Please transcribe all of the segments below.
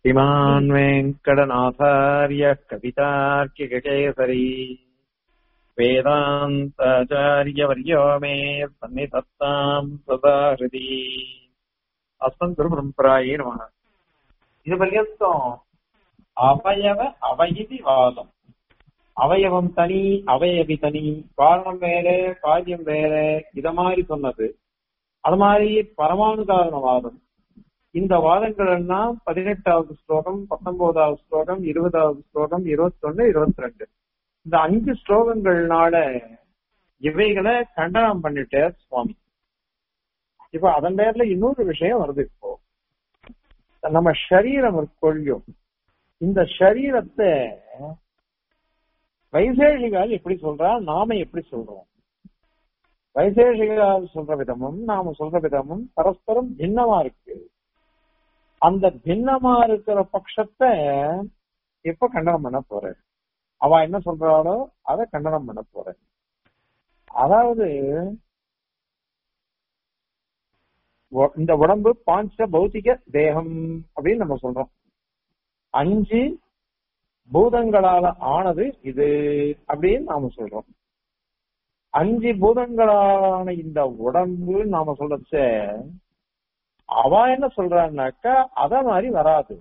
श्रीमान् वेङ्कटनाथार्य कवितार्किककेसरी वेदान्ताचार्यवर्यो मे सन्निधत्ताम् सदा हृदि अस्मन् गुरुपरम्परायै नमः இது பர்யந்தம் அவயவ அவயதி வாதம் அவயவம் தனி அவயவி தனி காரணம் வேற காரியம் வேற இத மாதிரி சொன்னது அது மாதிரி பரமாணு காரணவாதம் இந்த வாதங்கள் எல்லாம் பதினெட்டாவது ஸ்லோகம் பத்தொன்பதாவது ஸ்லோகம் இருபதாவது ஸ்லோகம் இருபத்தொன்னு இருபத்தி ரெண்டு இந்த அஞ்சு ஸ்லோகங்கள்னால இவைகளை கண்டனம் பண்ணிட்டார் சுவாமி இப்ப அதன் பேர்ல இன்னொரு விஷயம் வருது இப்போ நம்ம சரீரம் கொள்ளும் இந்த சரீரத்தை வைசேஷிகால் எப்படி சொல்றா நாம எப்படி சொல்றோம் வைசேஷிகால் சொல்ற விதமும் நாம சொல்ற விதமும் பரஸ்பரம் பின்னமா இருக்கு அந்த பின்னமா இருக்கிற பட்சத்தை எப்ப கண்டனம் பண்ண போற அவ என்ன சொல்றாளோ அதை கண்டனம் பண்ண போற அதாவது இந்த உடம்பு பாஞ்ச பௌத்திக தேகம் அப்படின்னு நம்ம சொல்றோம் அஞ்சு பூதங்களால ஆனது இது அப்படின்னு நாம சொல்றோம் அஞ்சு பூதங்களான இந்த உடம்பு நாம சொல்றச்ச அவ என்ன சொல்றான்னாக்கா அத மாதிரி வராது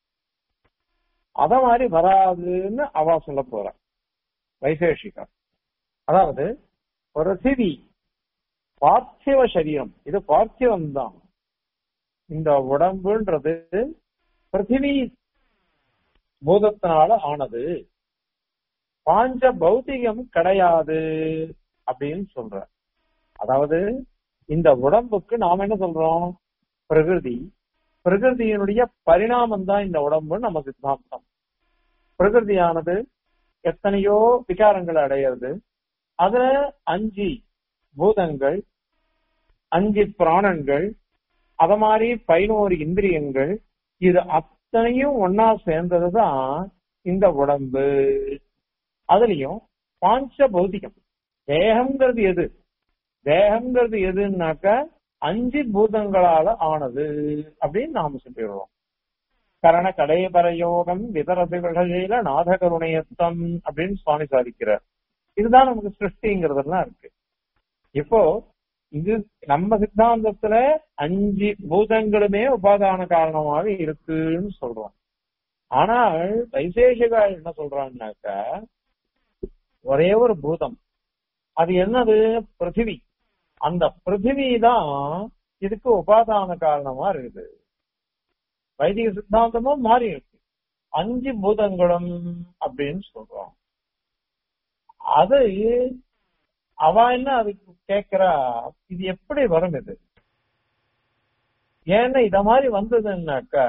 அத மாதிரி வராதுன்னு அவ சொல்ல போற வைசேஷிகா அதாவது ஒரு சிவி பார்த்திவ சரீரம் இது பார்த்திவம் தான் இந்த உடம்புன்றது பிருத்திவி பூதத்தினால ஆனது பாஞ்ச பௌத்திகம் கிடையாது அப்படின்னு சொல்ற அதாவது இந்த உடம்புக்கு நாம என்ன சொல்றோம் பிரகிருதி பிரகிருதியினுடைய பரிணாமம் தான் இந்த உடம்பு நம்ம சித்தாந்தம் பிரகிருதியானது எத்தனையோ விகாரங்கள் அடையிறது அதுல அஞ்சு பூதங்கள் அஞ்சு பிராணங்கள் அத மாதிரி பதினோரு இந்திரியங்கள் இது அத்தனையும் ஒன்னா சேர்ந்ததுதான் இந்த உடம்பு அதுலயும் பாஞ்ச பௌதிகம் தேகம்ங்கிறது எது தேகம்ங்கிறது எதுன்னாக்கா அஞ்சு பூதங்களால ஆனது அப்படின்னு நாம சொல்லிடுறோம் கரண கடைபரயோகம் விதரதுகள நாதகருணையத்தம் அப்படின்னு சுவாமி சாதிக்கிறார் இதுதான் நமக்கு சிருஷ்டிங்கிறதெல்லாம் இருக்கு இப்போ இது நம்ம சித்தாந்தத்துல அஞ்சு பூதங்களுமே உபாதான காரணமாக இருக்குன்னு சொல்றோம் ஆனால் வைசேஷிகா என்ன சொல்றான்னாக்கா ஒரே ஒரு பூதம் அது என்னது பிருத்திவி அந்த பிருத்திவி தான் இதுக்கு உபாதான காரணமா இருக்குது வைதிக சித்தாந்தமும் மாறி இருக்கு அஞ்சு பூதங்களும் அப்படின்னு சொல்றோம் அது அவ என்ன அதுக்கு கேக்குறா இது எப்படி வரும் இது ஏன்னா இத மாதிரி வந்ததுன்னாக்கா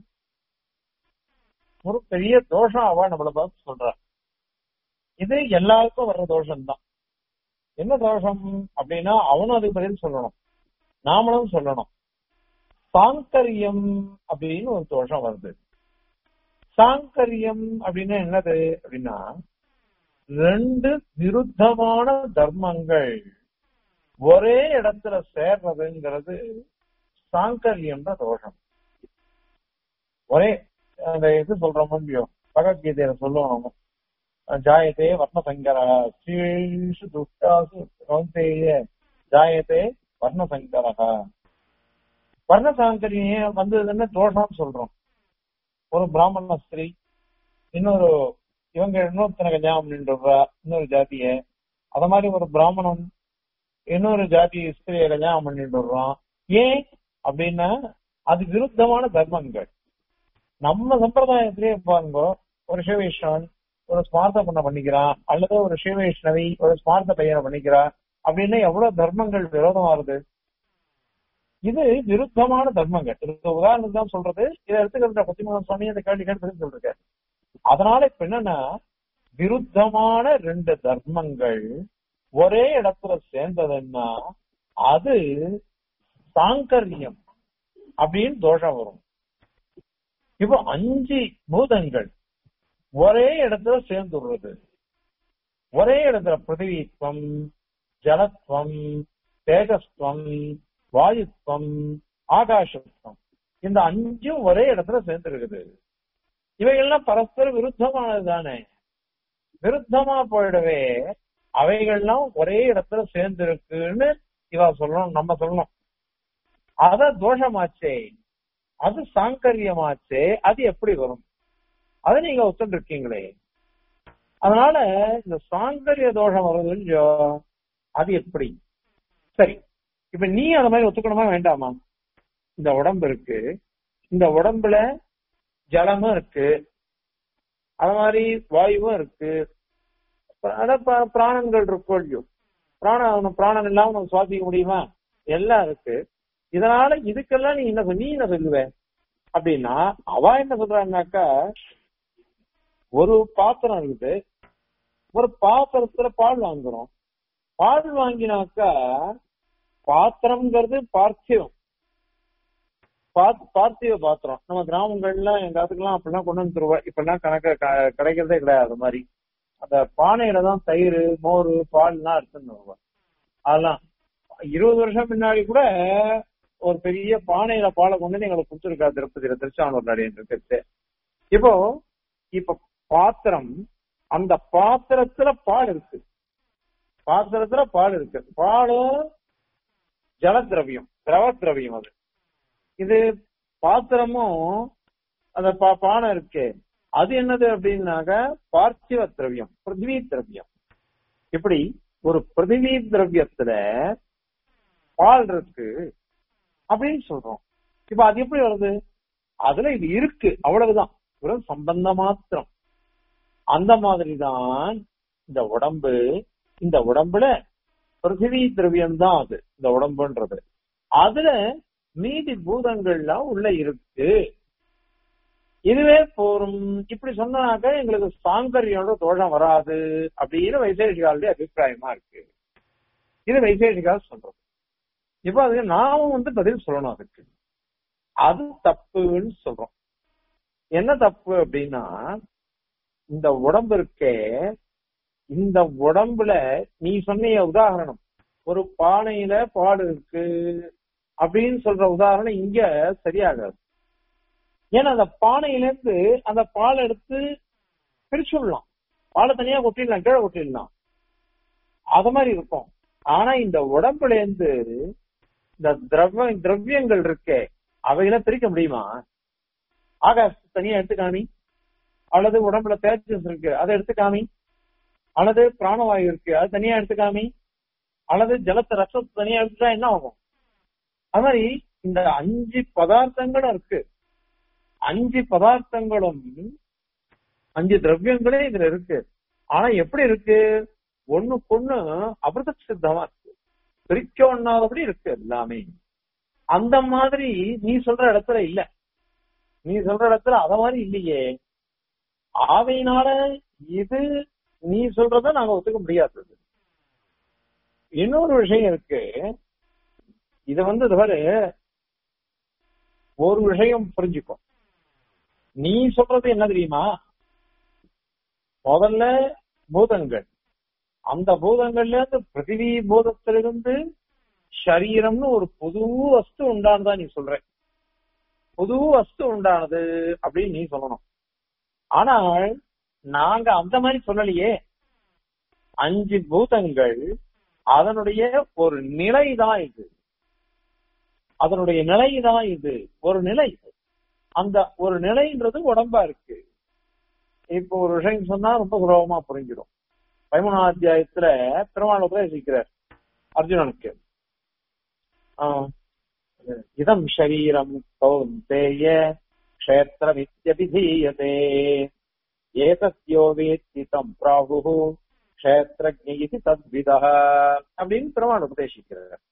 ஒரு பெரிய தோஷம் அவ நம்மள பார்த்து சொல்றா இது எல்லாருக்கும் வர்ற தோஷம் தான் என்ன தோஷம் அப்படின்னா அவனும் அதுக்கு பதில் சொல்லணும் நாமளும் சொல்லணும் சாங்கரியம் அப்படின்னு ஒரு தோஷம் வருது சாங்கரியம் அப்படின்னா என்னது அப்படின்னா ரெண்டு விருத்தமான தர்மங்கள் ஒரே இடத்துல சேர்றதுங்கிறது சாங்கரியம்ன்ற தோஷம் ஒரே அந்த இது சொல்றோம் இல்லையோ பகவத்கீதையில சொல்லுவோம் ஜாயத்தே வர்ணசங்கரா ஸ்ரீஷு துஷ்டாசு கௌந்தேய ஜாயத்தே வர்ணசங்கரா வர்ணசாங்கரியம் வந்ததுன்னு தோஷம்னு சொல்றோம் ஒரு பிராமண ஸ்திரீ இன்னொரு இவங்க இன்னொருத்தனை கல்யாணம் பண்ணிட்டு இன்னொரு ஜாதிய அத மாதிரி ஒரு பிராமணன் இன்னொரு ஜாதி ஸ்திரியை கல்யாணம் பண்ணிட்டு வர்றான் ஏன் அப்படின்னா அது விருத்தமான தர்மங்கள் நம்ம சம்பிரதாயத்திலேயே பாருங்க ஒரு சிவவைஷ்ணவன் ஒரு ஸ்மார்த்த பண்ண பண்ணிக்கிறான் அல்லது ஒரு சிவவைஷ்ணவி ஒரு ஸ்மார்த்த பையனை பண்ணிக்கிறா அப்படின்னா எவ்வளவு தர்மங்கள் விரோதமா வருது இது விருத்தமான தர்மங்கள் இதுக்கு உதாரணத்துக்கு தான் சொல்றது இதை எடுத்துக்கிற பத்திமூலம் சுவாமி அந்த கேள்வி கேட்டு சொல்லிருக்காரு அதனால இப்ப என்னன்னா விருத்தமான ரெண்டு தர்மங்கள் ஒரே இடத்துல சேர்ந்ததுன்னா அது சாங்கரியம் அப்படின்னு தோஷம் வரும் இப்போ அஞ்சு பூதங்கள் ஒரே இடத்துல சேர்ந்துடுறது ஒரே இடத்துல பிருத்திவித்வம் ஜலத்வம் தேஜஸ்துவம் வாயுத்வம் ஆகாசத்துவம் இந்த அஞ்சும் ஒரே இடத்துல சேர்ந்துருக்குது இவைகள்லாம் பரஸ்பர விருத்தமானது தானே விருத்தமா போயிடவே அவைகள்லாம் ஒரே இடத்துல சேர்ந்திருக்குன்னு இவ சொல்லணும் நம்ம சொல்லணும் அத தோஷமாச்சே அது சாங்கரியமாச்சே அது எப்படி வரும் அதை நீங்க ஒத்துட்டு இருக்கீங்களே அதனால இந்த சாங்கரிய தோஷம் வருது இல்லையோ அது எப்படி சரி இப்ப நீ அந்த மாதிரி ஒத்துக்கணுமா வேண்டாமா இந்த உடம்பு இருக்கு இந்த உடம்புல ஜலமும் இருக்கு அது மாதிரி வாயுவும் இருக்கு அதான் ப- பிராணங்கள் இருக்கும் இல்லையோ பிராணம் பிராணம் இல்லாம நம்ம சுவாசிக்க முடியுமா எல்லாம் இருக்கு இதனால இதுக்கெல்லாம் நீ என்ன சொல்- நீ என்ன சொல்லுவ அப்படின்னா அவ என்ன சொல்றாங்கனாக்கா ஒரு பாத்திரம் இருக்குது ஒரு பாத்திரத்துல பால் வாங்குறோம் பால் வாங்கினாக்கா பாத்திரம்ங்கிறது பார்த்திவம் பாத்- பார்த்திவ பாத்திரம் நம்ம கிராமங்கள்ல எங்க அதுக்கெல்லாம் அப்படிலாம் கொண்டு வந்து தருவா இப்பெல்லாம் கணக்க க- கிடைக்கிறதே கிடையாது அது மாதிரி அந்த பானையில தான் தயிர் மோர் பால்லாம் எடுத்துன்னு வருவா அதெல்லாம் இருபது வருஷம் முன்னாடி கூட ஒரு பெரிய பானையில பாலை கொண்டு வந்து எங்களுக்கு கொடுத்துருக்கா திருப்பதியில திருச்சானூர் நடிகன் இருக்கிறது இப்போ இப்ப பாத்திரம் அந்த பாத்திரத்துல பால் இருக்கு பாத்திரத்துல பால் இருக்கு பாலும் ஜல திரவியம் திரவ திரவியம் அது இது பாத்திரமும் அந்த பா- பானை இருக்கு அது என்னது அப்படின்னாக்க பார்த்திவ திரவியம் பிருத்திவி திரவியம் இப்படி ஒரு பிருத்திவி திரவியத்துல பால் இருக்கு அப்படின்னு சொல்றோம் இப்ப அது எப்படி வருது அதுல இது இருக்கு அவ்வளவுதான் ஒரு சம்பந்த மாத்திரம் அந்த மாதிரி தான் இந்த உடம்பு இந்த உடம்புல பிருத்திவி திரவியம் தான் அது இந்த உடம்புன்றது அதுல மீதி பூதங்கள்லாம் உள்ள இருக்கு இதுவே போரும் இப்படி சொன்னாக்க எங்களுக்கு சாங்கரியோட தோஷம் வராது அப்படின்னு வைசேஷிகாலுடைய அபிப்பிராயமா இருக்கு இது வைசேஷிகா சொல்றது இப்ப அதுக்கு நாமும் வந்து பதில் சொல்லணும் அதுக்கு அது தப்புன்னு சொல்றோம் என்ன தப்பு அப்படின்னா இந்த உடம்பு இருக்கே இந்த உடம்புல நீ சொன்னிய உதாரணம் ஒரு பானையில பால் இருக்கு அப்படின்னு சொல்ற உதாரணம் இங்க சரியாகாது ஏன்னா அந்த பானையில இருந்து அந்த பால் எடுத்து பிரிச்சுடலாம் பாலை தனியா கொட்டிடலாம் கீழே கொட்டிடலாம் அது மாதிரி இருக்கும் ஆனா இந்த உடம்புல இருந்து இந்த திரவ திரவியங்கள் இருக்கே அவைகளை பிரிக்க முடியுமா ஆகாச தனியா எடுத்து காமி அல்லது உடம்புல தேஜஸ் இருக்கு அதை எடுத்து காமி அல்லது பிராணவாயு இருக்கு அது தனியா எடுத்து காமி அல்லது ஜலத்தை ரசத்தை தனியா எடுத்துட்டா என்ன ஆகும் அது மாதிரி இந்த அஞ்சு பதார்த்தங்களும் இருக்கு அஞ்சு பதார்த்தங்களும் அஞ்சு திரவியங்களே இதுல இருக்கு ஆனா எப்படி இருக்கு ஒண்ணுக்கு அபிரத சித்தமா இருக்கு பிரிக்க ஒண்ணாதபடி இருக்கு எல்லாமே அந்த மாதிரி நீ சொல்ற இடத்துல இல்ல நீ சொல்ற இடத்துல அத மாதிரி இல்லையே ஆவையினால இது நீ சொல்றத நாங்க ஒத்துக்க முடியாதது இன்னொரு விஷயம் இருக்கு இது வந்து தவிர ஒரு விஷயம் புரிஞ்சுக்கும் நீ சொல்றது என்ன தெரியுமா முதல்ல பூதங்கள் அந்த பூதங்கள்ல இருந்து பிருத்திவி பூதத்திலிருந்து சரீரம்னு ஒரு புது வஸ்து உண்டானதா நீ சொல்ற புது வஸ்து உண்டானது அப்படின்னு நீ சொல்லணும் ஆனால் நாங்க அந்த மாதிரி சொல்லலையே அஞ்சு பூதங்கள் அதனுடைய ஒரு நிலை தான் இது அதனுடைய நிலை தான் இது ஒரு நிலை அந்த ஒரு நிலைன்றது உடம்பா இருக்கு இப்போ ஒரு விஷயம் சொன்னா ரொம்ப சுலபமா புரிஞ்சிடும் பதிமூணாம் அத்தியாயத்துல பெருமாள் உபதேசிக்கிறார் அர்ஜுனனுக்கு ஆஹ், இதம் ஷரீரம் கௌந்தேய க்ஷேத்திரமித்யபிதீயதே ஏதத்யோ வேத்தி தம் பிராகு க்ஷேத்திரஜ இது தத்விதா அப்படின்னு பெருமாள் உபதேசிக்கிறார்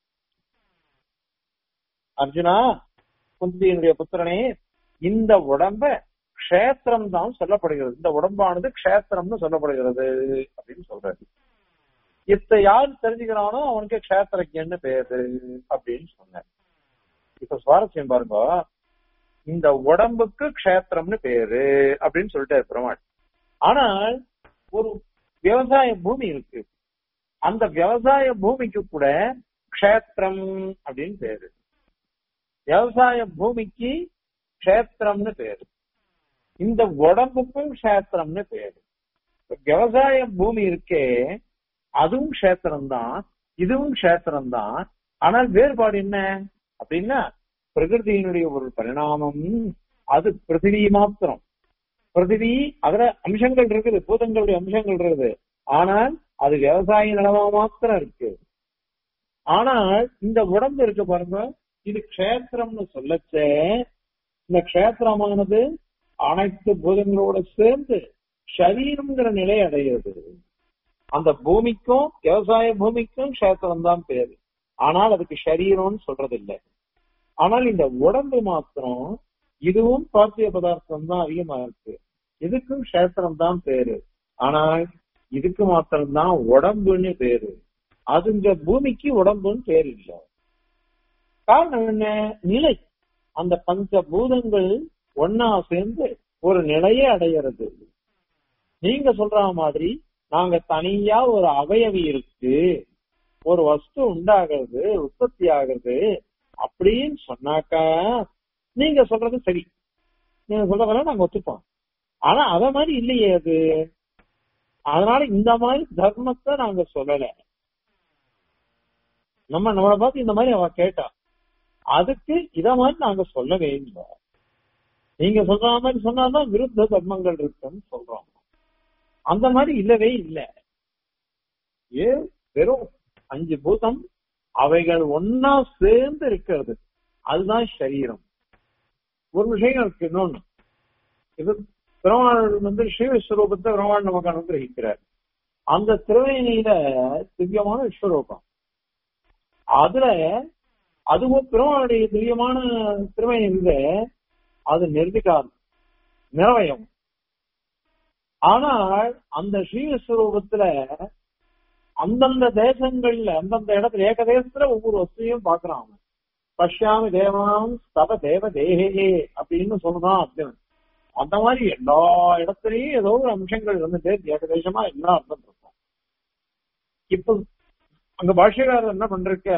அர்ஜுனா குந்தியினுடைய புத்திரனே இந்த உடம்ப க்ஷேத்திரம் தான் சொல்லப்படுகிறது இந்த உடம்பானது க்ஷேத்திரம்னு சொல்லப்படுகிறது அப்படின்னு சொல்றாரு இத்த யார் தெரிஞ்சுக்கிறானோ அவனுக்கு க்ஷேத்திரஜன்னு பேரு அப்படின்னு சொன்னார் இப்ப சுவாரஸ்யம் பாருங்க இந்த உடம்புக்கு க்ஷேத்திரம்னு பேரு அப்படின்னு சொல்லிட்டாரு பெருமாள் ஆனால் ஒரு விவசாய பூமி இருக்கு அந்த விவசாய பூமிக்கு கூட க்ஷேத்திரம் அப்படின்னு பேரு விவசாய பூமிக்கு க்ஷேத்திரம்னு பேரு இந்த உடம்புக்கும் க்ஷேத்திரம்னு பேரு விவசாய பூமி இருக்கே அதுவும் க்ஷேத்திரம் தான் இதுவும் க்ஷேத்திரம் தான் ஆனால் வேறுபாடு என்ன அப்படின்னா பிரகிருதியினுடைய ஒரு பரிணாமம் அது பிருத்திவி மாத்திரம் பிருத்திவி அதுல அம்சங்கள் இருக்குது பூதங்களுடைய அம்சங்கள் இருக்குது ஆனால் அது விவசாய நிலமா மாத்திரம் இருக்கு ஆனால் இந்த உடம்பு இருக்கு பாருங்க இது க்ஷேத்திரம்னு சொல்லச்சே இந்த க்ஷேத்திரமானது அனைத்து பூதங்களோட சேர்ந்து சரீரம்ங்கிற நிலை அடைகிறது அந்த பூமிக்கும் விவசாய பூமிக்கும் க்ஷேத்திரம் தான் பேரு ஆனால் அதுக்கு சரீரம்னு சொல்றது இல்லை ஆனால் இந்த உடம்பு மாத்திரம் இதுவும் பார்த்திய பதார்த்தம் தான் அதிகமா இருக்கு இதுக்கும் க்ஷேத்திரம் தான் பேரு ஆனால் இதுக்கு மாத்திரம் தான் உடம்புன்னு பேரு அது இந்த பூமிக்கு உடம்புன்னு பேர் இல்ல காரணம் என்ன நிலை அந்த பஞ்ச பூதங்கள் ஒன்னா சேர்ந்து ஒரு நிலையை அடையிறது நீங்க சொல்ற மாதிரி நாங்க தனியா ஒரு அவயவி இருக்கு ஒரு வஸ்து உண்டாகிறது உற்பத்தி ஆகிறது அப்படின்னு சொன்னாக்கா நீங்க சொல்றது சரி நீங்க சொல்றதெல்லாம் நாங்க ஒத்துப்போம் ஆனா அத மாதிரி இல்லையே அது அதனால இந்த மாதிரி தர்மத்தை நாங்க சொல்லல நம்ம நம்மளை பார்த்து இந்த மாதிரி அவ கேட்டா அதுக்கு இத மாதிரி நாங்க சொல்லவே இல்லை நீங்க சொல்ற மாதிரி சொன்னாதான் விருத்த தர்மங்கள் இருக்குன்னு சொல்றோம் அந்த மாதிரி இல்லவே இல்லை ஏ வெறும் அஞ்சு பூதம் அவைகள் ஒன்னா சேர்ந்து இருக்கிறது அதுதான் சரீரம் ஒரு விஷயம் இருக்கு இன்னொன்னு இது பெருமாள் வந்து ஸ்ரீவிஸ்வரூபத்தை பெருமாள் நமக்கு அனுகிரகிக்கிறார் அந்த திருவேணியில திவ்யமான விஸ்வரூபம் அதுல அதுவும் பெருமாளுடைய திவ்யமான திருவேணி இருந்து அது நிர்விகாரம் நிறவயம் ஆனால் அந்த ஸ்ரீவிஸ்வரூபத்துல அந்தந்த தேசங்கள்ல அந்தந்த இடத்துல ஏக தேசத்துல ஒவ்வொரு வசதியும் பாக்குறான் அவன் பஷ்யாமி தேவாம் ஸ்தவ தேவ தேகே அப்படின்னு சொல்றான் அர்ஜுனன் அந்த மாதிரி எல்லா இடத்துலயும் ஏதோ ஒரு அம்சங்கள் இருந்துட்டு ஏகதேசமா எல்லாம் அர்த்தம் இருக்கும் இப்ப அங்க பாஷ்யக்காரர் என்ன பண்றிருக்க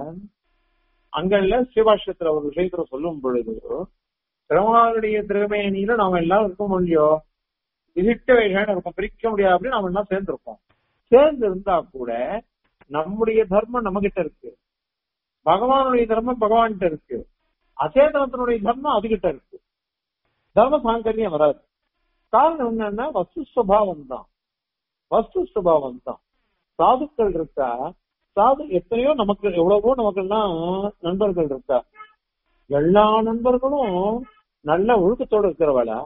அங்கல்ல சிவாஷ்யத்துல ஒரு விஷயத்துல சொல்லும் பொழுது திருமாவளுடைய திருமேனியில நாம எல்லாரும் இருக்கோம் இல்லையோ விசிட்ட வைகான இருக்கும் பிரிக்க முடியாது அப்படின்னு நாம எல்லாம் சேர்ந்திருக்கோம் சேர்ந்து இருந்தா கூட நம்முடைய தர்மம் நம்ம கிட்ட இருக்கு பகவானுடைய தர்மம் பகவான்கிட்ட இருக்கு அச்சேதனத்தினுடைய தர்மம் அதுகிட்ட இருக்கு தர்ம சாங்கரியம் வராது காரணம் என்னன்னா வஸ்து சுபாவம் தான் வஸ்து சுபாவம் தான் சாதுக்கள் இருக்கா சாது எத்தனையோ நமக்கு எவ்வளவோ நமக்கெல்லாம் நண்பர்கள் இருக்கா எல்லா நண்பர்களும் நல்ல ஒழுக்கத்தோட இருக்கிறவளா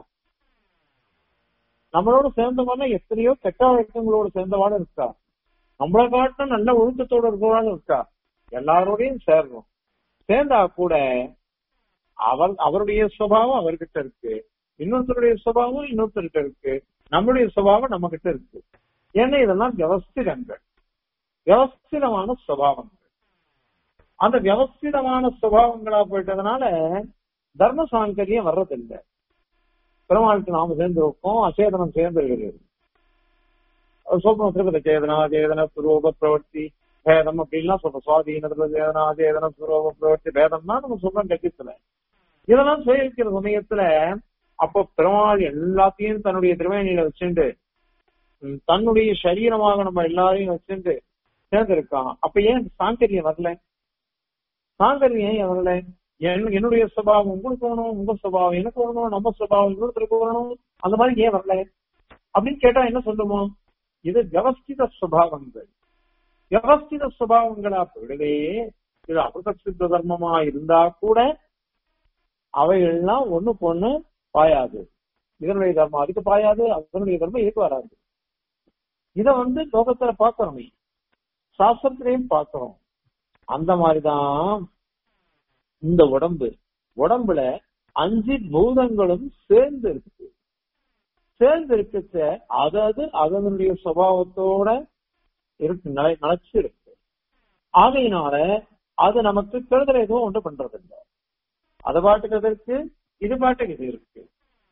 நம்மளோட சேர்ந்தவன எத்தனையோ கெட்ட வழக்கங்களோட சேர்ந்தவாட இருக்கா நம்மளை காட்டும் நல்ல ஒழுக்கத்தோட இருக்கிறவாட இருக்கா எல்லாரோடையும் சேர்றோம் சேர்ந்தா கூட அவர் அவருடைய சுபாவம் அவர்கிட்ட இருக்கு இன்னொருத்தருடைய சுபாவம் இன்னொருத்தர்கிட்ட இருக்கு நம்முடைய சுபாவம் நம்ம கிட்ட இருக்கு ஏன்னா இதெல்லாம் வியவஸ்திதங்கள் வியவஸ்திதமான சுபாவங்கள் அந்த வியவஸ்திதமான சுபாவங்களா போயிட்டதுனால தர்ம சாங்கரியம் வர்றதில்லை பெருமாளுக்கு நாம சேர்ந்து இருக்கோம் அச்சேதனம் சேர்ந்து இருக்கிறது சொல்றோம் திருப்பதி சேதனா சேதன சுரூப பிரவர்த்தி பேதம் அப்படின்லாம் சொல்றோம் சுவாதீனத்துல சேதனா சேதன சுரூப பிரவர்த்தி பேதம்னா நம்ம சொல்றோம் கட்டித்துல இதெல்லாம் சுயக்கிற சமயத்துல அப்போ பெருமாள் எல்லாத்தையும் தன்னுடைய திருவேணியில வச்சுட்டு தன்னுடைய சரீரமாக நம்ம எல்லாரையும் வச்சுட்டு சேர்ந்திருக்கான் அப்ப ஏன் சாங்கரியம் வரல சாங்கரியம் ஏன் வரல என்னுடைய சுபாவம் உங்களுக்கு வரணும் உங்க சுபாவம் எனக்கு வரணும் நம்ம சுபாவம் இன்னொருத்தருக்கு வரணும் அந்த மாதிரி ஏன் வரல அப்படின்னு கேட்டா என்ன சொல்லுவோம் இது வியவஸ்தித சுபாவங்கள் வியவஸ்தித சுபாவங்களா போயிடவே இது அமிர்த சித்த தர்மமா இருந்தா கூட அவைகள்லாம் ஒண்ணுக்கு ஒண்ணு பாயாது இதனுடைய தர்மம் அதுக்கு பாயாது அதனுடைய தர்மம் இதுக்கு வராது இத வந்து லோகத்துல பாக்குறோம் சாஸ்திரத்திலையும் பாக்குறோம் அந்த மாதிரிதான் இந்த உடம்பு உடம்புல அஞ்சு பூதங்களும் சேர்ந்து இருக்கு சேர்ந்து இருக்கச்ச அதாவது அதனுடைய சுபாவத்தோட இருக்கு நிலை நிலைச்சு இருக்கு ஆகையினால அது நமக்கு கெடுதல் எதுவும் ஒன்று பண்றது இல்லை அது பாட்டுக்கு இருக்கு இது பாட்டுக்கு இது இருக்கு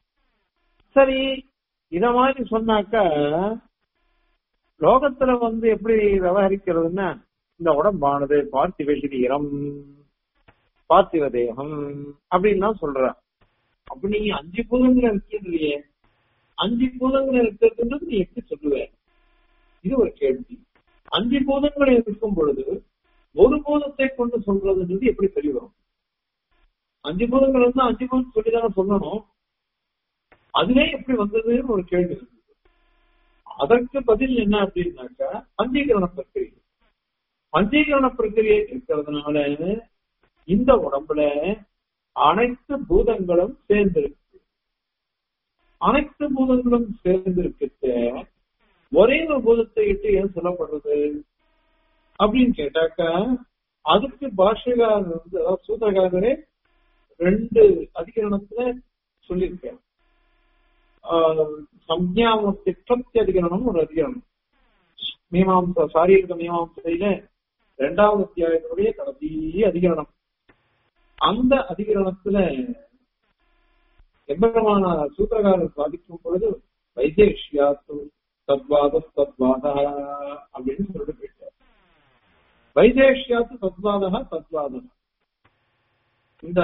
சரி இத மாதிரி சொன்னாக்க லோகத்துல வந்து எப்படி விவகரிக்கிறதுன்னா இந்த உடம்பானது பார்த்திவ சரீரம் பார்த்திவ தேகம் அப்படின்னு சொல்ற அப்ப நீங்க அஞ்சு பூதங்களை இருக்கிறீங்க அஞ்சு பூதங்களை இருக்கிறதுன்றது நீ எப்படி சொல்லுவ இது ஒரு கேள்வி அஞ்சு பூதங்களை இருக்கும் பொழுது ஒரு பூதத்தை கொண்டு சொல்றதுன்றது எப்படி தெரிய வரும் அஞ்சு பூதங்கள் வந்து அஞ்சு பூதம் சொல்லிதானே சொல்லணும் அதுவே எப்படி வந்ததுன்னு ஒரு கேள்வி இருக்கு. அதற்கு பதில் என்ன அப்படின்னாக்கா பஞ்சீகரண பிரக்கிரியை பஞ்சீகரண பிரக்கிரியை இருக்கிறதுனால இந்த உடம்புல அனைத்து பூதங்களும் சேர்ந்திருக்கு அனைத்து பூதங்களும் சேர்ந்திருக்கிட்ட ஒரே ஒரு பூதத்தை இட்டு ஏன் சொல்லப்படுறது அப்படின்னு கேட்டாக்கா அதுக்கு பாஷ்யகாரர் வந்து அதாவது சூத்திரகாரரே ரெண்டு அதிகரணத்துல சொல்லியிருக்காரு சம்ஞாமத்தி பிரத்தி அதிகரணம் ஒரு அதிகரணம் மீமாம்சா சாரீரக மீமாம்சையில இரண்டாவது அத்தியாயத்தினுடைய கடைசி அதிகரணம் அந்த அதிகரணத்துல எவ்வளவான சூத்திரகாரர் சாதிக்கும் பொழுது வைத்தேஷ்யாத்து தத்வாத தத்வாதா அப்படின்னு சொல்லிட்டு போயிட்டார் வைதேஷ்யாத்து தத்வாதா தத்வாதா இந்த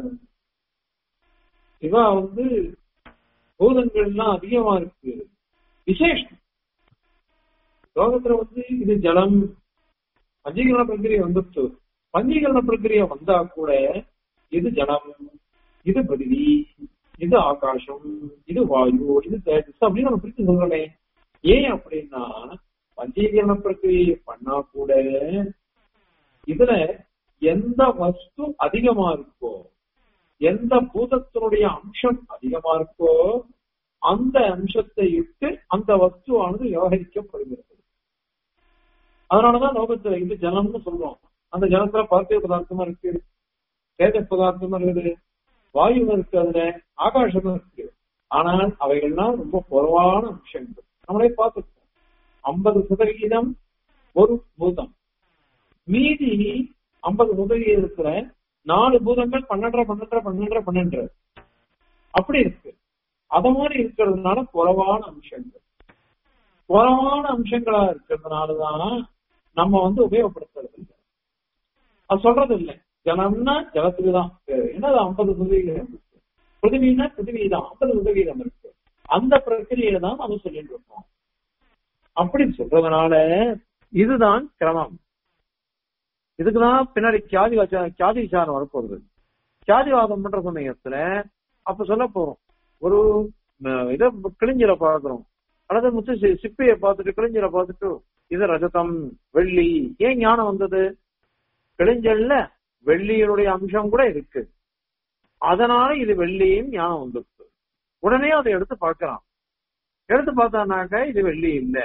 இவா வந்து பூதங்கள்லாம் அதிகமா இருக்கு விசேஷம் லோகத்துல வந்து இது ஜலம் பஞ்சீகரண பிரக்கிரியை வந்துட்டு பஞ்சீகரண பிரக்கிரியை வந்தா கூட இது ஜலம் இது பதிவி இது ஆகாசம் இது வாயு இது தேஜஸ் அப்படின்னு நம்ம பிரிச்சு சொல்றோமே ஏன் அப்படின்னா பஞ்சீகரண பிரக்கிரியை பண்ணா கூட இதுல எந்த வஸ்து அதிகமா இருக்கோ எந்த பூதத்தினுடைய அம்சம் அதிகமா இருக்கோ அந்த அம்சத்தை இட்டு அந்த வஸ்துவானது விவகரிக்கப்படுகிறது அதனாலதான் லோகத்துல இது ஜலம்னு சொல்றோம் அந்த ஜலத்துல பார்த்திய பதார்த்தமா இருக்கு தேஜ பதார்த்தமா இருக்குது வாயு இருக்கு அதுல ஆகாசமும் இருக்கு ஆனால் அவைகள்லாம் ரொம்ப குறைவான அம்சங்கள் நம்மளே பார்த்துருக்கோம் ஐம்பது சதவிகிதம் ஒரு பூதம் மீதி ஐம்பது சதவிகிதத்துல நாலு பூதங்கள் பன்னெண்டரை பன்னெண்டரை பன்னெண்டரை பன்னெண்டு அப்படி இருக்கு அத மாதிரி இருக்கிறதுனால குறைவான அம்சங்கள் குறைவான அம்சங்களா இருக்கிறதுனாலதான் நம்ம வந்து உபயோகப்படுத்துறது இல்லை அது சொல்றது இல்லை ஜலம்னா ஜலத்துக்கு தான் ஏன்னா அது ஐம்பது சதவீதம் இருக்கு பிருத்திவினா பிருத்திவி தான் ஐம்பது சதவீதம் இருக்கு அந்த பிரக்கிரியை தான் நம்ம சொல்லிட்டு இருக்கோம் அப்படி சொல்றதுனால இதுதான் கிரமம் இதுக்குதான் பின்னாடி கியாதி கியாதி விசாரம் வரப்போகுது கியாதிவாதம் பண்ற சமயத்துல அப்ப சொல்ல போறோம் ஒரு இத கிழிஞ்சல பாக்குறோம் அல்லது முத்து சி- சிப்பியை பார்த்துட்டு கிழிஞ்சல பார்த்துட்டு இது ரஜதம் வெள்ளி ஏன் ஞானம் வந்தது கிழிஞ்சல்ல வெள்ளியினுடைய அம்சம் கூட இருக்கு அதனால இது வெள்ளியும் ஞானம் வந்துருக்கு உடனே அதை எடுத்து பார்க்கலாம் எடுத்து பார்த்தானாக்க இது வெள்ளி இல்ல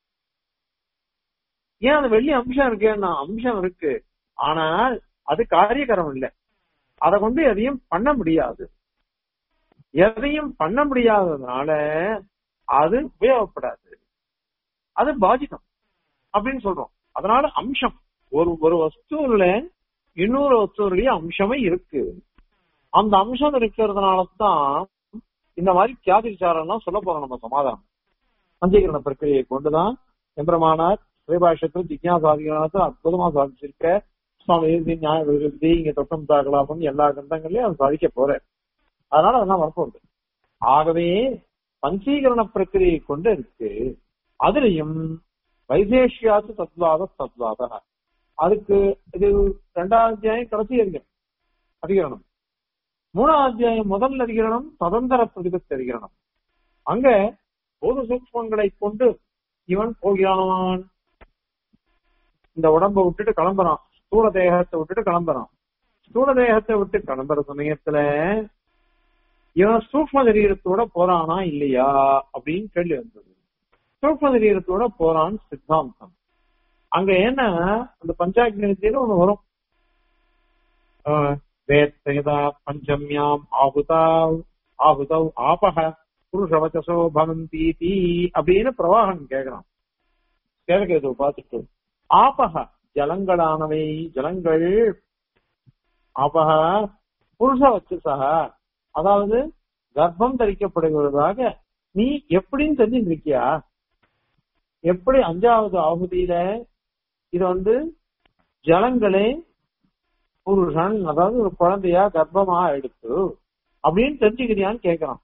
ஏன் அது வெள்ளி அம்சம் இருக்கேன்னா அம்சம் இருக்கு ஆனால் அது காரியகரம் இல்லை அதை கொண்டு எதையும் பண்ண முடியாது எதையும் பண்ண முடியாததுனால அது உபயோகப்படாது அது பாதிக்கும் அப்படின்னு சொல்றோம் அதனால அம்சம் ஒரு ஒரு வஸ்துல இன்னொரு வஸ்துடைய அம்சமே இருக்கு அந்த அம்சம் இருக்கிறதுனால தான் இந்த மாதிரி கியாதி விசாரம்லாம் சொல்ல போறோம் நம்ம சமாதானம் பஞ்சீகரண பிரக்கிரியை கொண்டுதான் எம்பெருமானார் ஸ்ரீபாஷத்தில் ஜிக்யாசாதிகரணத்தை அற்புதமா சாதிச்சிருக்க சுவாமி எழுதி நியாய விருத்தி இங்க தொட்டம் தாக்கலாம்னு எல்லா கண்டங்களையும் அவர் சாதிக்க போறார் அதனால அதெல்லாம் வரப்போகுது ஆகவே பஞ்சீகரண பிரக்கிரியை கொண்டு இருக்கு அதுலயும் வைசேஷியாத்து தத்வாத தத்வாத அதுக்கு இது ரெண்டாவது அத்தியாயம் கடைசி அதிகரணம் அதிகரணம் மூணாவது அத்தியாயம் முதல் அதிகரணம் ததந்தர பிரதிபத்தி அதிகரணம் அங்க பொது சூக்மங்களை கொண்டு இவன் போகிறான் இந்த உடம்ப விட்டுட்டு கிளம்புறான் ஸ்தூல தேகத்தை விட்டுட்டு கிளம்புறான் ஸ்தூல தேகத்தை விட்டு கிளம்புற சமயத்துல இவன் சூக்ம சரீரத்தோட போறானா இல்லையா அப்படின்னு கேள்வி வந்தது சூக்ம சரீரத்தோட போறான்னு சித்தாந்தம் அங்க என்ன அந்த பஞ்சாக்னி வித்தியில ஒண்ணு வரும் ஆஹ் வேத்தயதா பஞ்சம்யாம் ஆகுதா ஆகுதௌ ஆபக புருஷவச்சசோ பவந்தீதி அப்படின்னு பிரவாகம் கேக்குறான் கேட்க பார்த்துட்டு ஆபக ஜலங்களானவை ஜலங்கள் ஆபக புருஷவச்சசக அதாவது கர்ப்பம் தரிக்கப்படுகிறதாக நீ எப்படின்னு தெரிஞ்சுட்டு இருக்கியா எப்படி அஞ்சாவது ஆகுதியில இது வந்து ஜலங்களே புருஷன் அதாவது ஒரு குழந்தையா கர்ப்பமா எடுத்து அப்படின்னு தெரிஞ்சுக்கிறியான்னு கேக்குறான்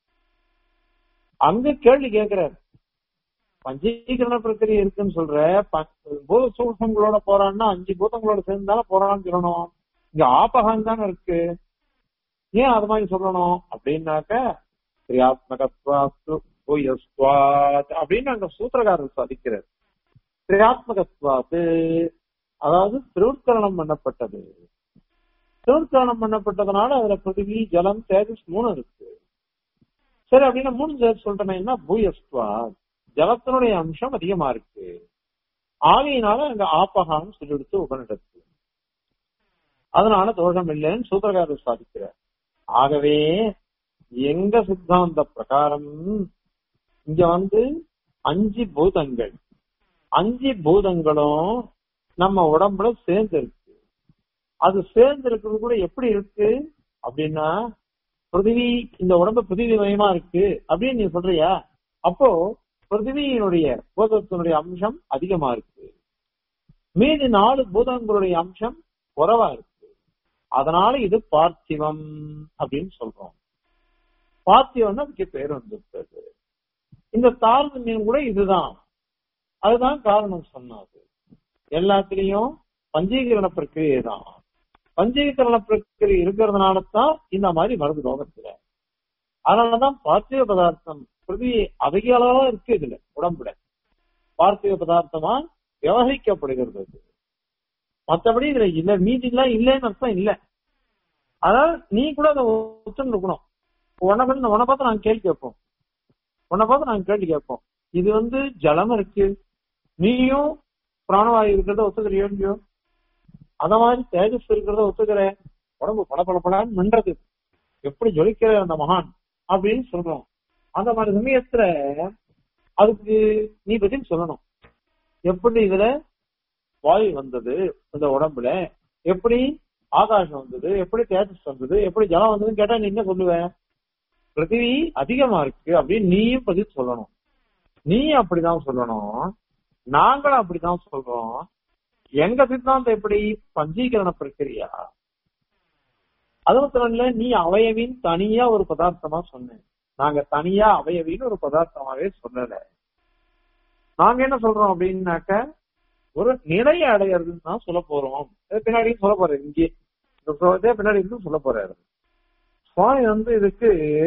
அங்க கேள்வி கேக்குறாரு பஞ்சீகரண பிரக்கிரியை இருக்குன்னு சொல்ற ப- பூத சூழ்சங்களோட போறான்னா அஞ்சு பூதங்களோட சேர்ந்து தானே போறான்னு சொல்லணும் இங்க ஆபகம் தானே இருக்கு ஏன் அது மாதிரி சொல்லணும் அப்படின்னாக்க கிரியாத்மகத்வாஸ்து பூயஸ்வாத் அப்படின்னு அங்க சூத்திரகாரர் சாதிக்கிறார் கிரியாத்மகத்வாத்து அதாவது திருவுட்கரணம் பண்ணப்பட்டது திருவுட்கரணம் பண்ணப்பட்டதுனால அதுல பிருத்திவி ஜலம் தேஜஸ் மூணு இருக்கு சரி அப்படின்னா மூணு சேர்த்து சொல்றேன்னா பூயஸ்துவா ஜலத்தினுடைய அம்சம் அதிகமா இருக்கு ஆகையினால அங்க ஆப்பகான்னு சொல்லிடுத்து உபனிடத்து அதனால தோஷம் இல்லைன்னு சூத்திரகாரர் சாதிக்கிறார் ஆகவே எங்க சித்தாந்த பிரகாரம் இங்க வந்து அஞ்சு பூதங்கள் அஞ்சு பூதங்களும் நம்ம உடம்புல சேர்ந்து இருக்கு அது சேர்ந்து இருக்கிறது கூட எப்படி இருக்கு அப்படின்னா பிருத்திவி இந்த உடம்பு பிருத்திவி மயமா இருக்கு அப்படின்னு நீ சொல்றியா அப்போ பிருத்திவியினுடைய பூதத்தினுடைய அம்சம் அதிகமா இருக்கு மீதி நாலு பூதங்களுடைய அம்சம் குறைவா இருக்கு அதனால இது பார்த்திவம் அப்படின்னு சொல்றோம் பார்த்திவம்னு அதுக்கு பேர் வந்திருக்கிறது இந்த தாரதமியம் கூட இதுதான் அதுதான் காரணம் சொன்னாது எல்லாத்துலயும் பஞ்சீகரண பிரக்கிரியை தான் பஞ்சீகரண பிரக்கிரியை இருக்கிறதுனால தான் இந்த மாதிரி வருது லோகத்துல அதனாலதான் பார்த்திவ பதார்த்தம் பிரதி அதிக அளவா இருக்கு இதுல உடம்புல பார்த்திவ பதார்த்தமா விவகரிக்கப்படுகிறது அது. மத்தபடி இதுல இல்ல மீதி எல்லாம் இல்லைன்னு அர்த்தம் இல்ல அதாவது நீ கூட அதை ஒத்துன்னு இருக்கணும் உன்னை பார்த்து உன்னை பார்த்து நாங்க கேள்வி கேட்போம் உன்னை பார்த்து நாங்க கேள்வி கேட்போம் இது வந்து ஜலம் இருக்கு நீயும் பிராணவாயு இருக்கிறத ஒத்துக்கிறியோ இல்லையோ அத மாதிரி தேஜஸ் இருக்கிறத ஒத்துக்கிற உடம்பு பல பல பலன்னு மின்றது எப்படி ஜொலிக்கிற அந்த மகான் அப்படின்னு சொல்றோம் அந்த மாதிரி சமயத்துல அதுக்கு நீ பதில் சொல்லணும் எப்படி இதுல வாயு வந்தது இந்த உடம்புல எப்படி ஆகாசம் வந்தது எப்படி தேஜஸ் வந்தது எப்படி ஜலம் வந்ததுன்னு கேட்டா நீ என்ன சொல்லுவ பிருத்திவி அதிகமா இருக்கு அப்படின்னு நீயும் பதில் சொல்லணும் நீ அப்படிதான் சொல்லணும் நாங்களும் அப்படிதான் சொல்றோம் எங்க சித்தாந்தம் எப்படி பஞ்சீகரண பிரக்கிரியா அது மாத்திரம் இல்ல நீ அவயவின் தனியா ஒரு பதார்த்தமா சொன்ன நாங்க தனியா அவயவின்னு ஒரு பதார்த்தமாவே சொல்லல நாங்க என்ன சொல்றோம் அப்படின்னாக்க ஒரு நிலையை அடையிறதுன்னு தான் சொல்ல போறோம் இது பின்னாடி சொல்ல போறாரு இங்கே இந்த ஸ்லோகத்தையே பின்னாடி இருந்து சொல்ல போறாரு சுவாமி வந்து இதுக்கு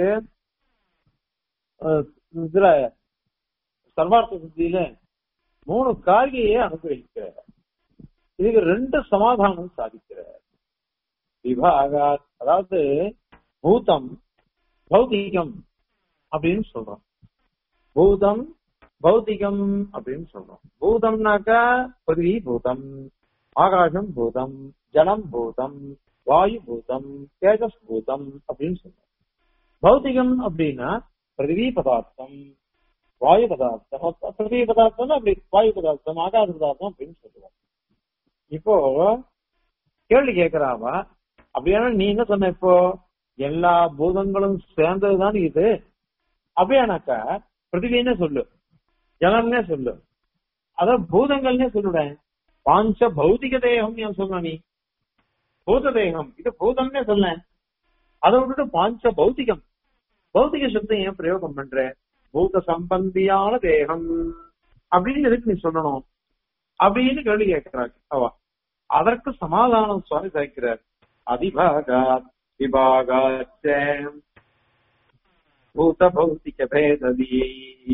அஹ், இதுல சர்வார்த்த சித்தியில மூணு காரிகையை அனுகிரகிக்கிறார் இதுக்கு ரெண்டு சமாதானம் சாதிக்கிறார் விபாகா அதாவது பூதம் பௌதிகம் அப்படின்னு சொல்றோம் பூதம் பௌதிகம் அப்படின்னு சொல்றோம் பூதம்னாக்கா பிருத்திவி பூதம் ஆகாசம் பூதம் ஜலம் பூதம் வாயு பூதம் தேஜஸ் பூதம் அப்படின்னு சொல்றோம் பௌதிகம் அப்படின்னா பிருத்திவி பதார்த்தம் வாயு பதார்த்தம் பிருத்திவி பதார்த்தம் அப்படி வாயு பதார்த்தம் ஆகாச பதார்த்தம் அப்படின்னு சொல்லுவோம் இப்போ கேள்வி கேட்கிறாவா அப்படியானா நீ என்ன சொன்ன இப்போ எல்லா பூதங்களும் சேர்ந்ததுதான் இது அப்படியானாக்கா பிருத்திவின்னே சொல்லு ஜலம்னே சொல்லு அதான் பூதங்கள்னே சொல்லுடேன் பாஞ்ச பௌதிக தேகம் ஏன் சொல்ல நீ பூத தேகம் இது பூதம்னே சொல்ல அதை விட்டுட்டு பாஞ்ச பௌதிகம் பௌதிக சப்தம் ஏன் பிரயோகம் பண்ற பூத சம்பந்தியான தேகம் அப்படின்னு எதுக்கு நீ சொல்லணும் அப்படின்னு கேள்வி கேட்கிறார் அவ அதற்கு சமாதானம் சுவாமி சேர்க்கிறார் அதிபாகா விபாகாச்ச பூத பௌத்திக பேததியை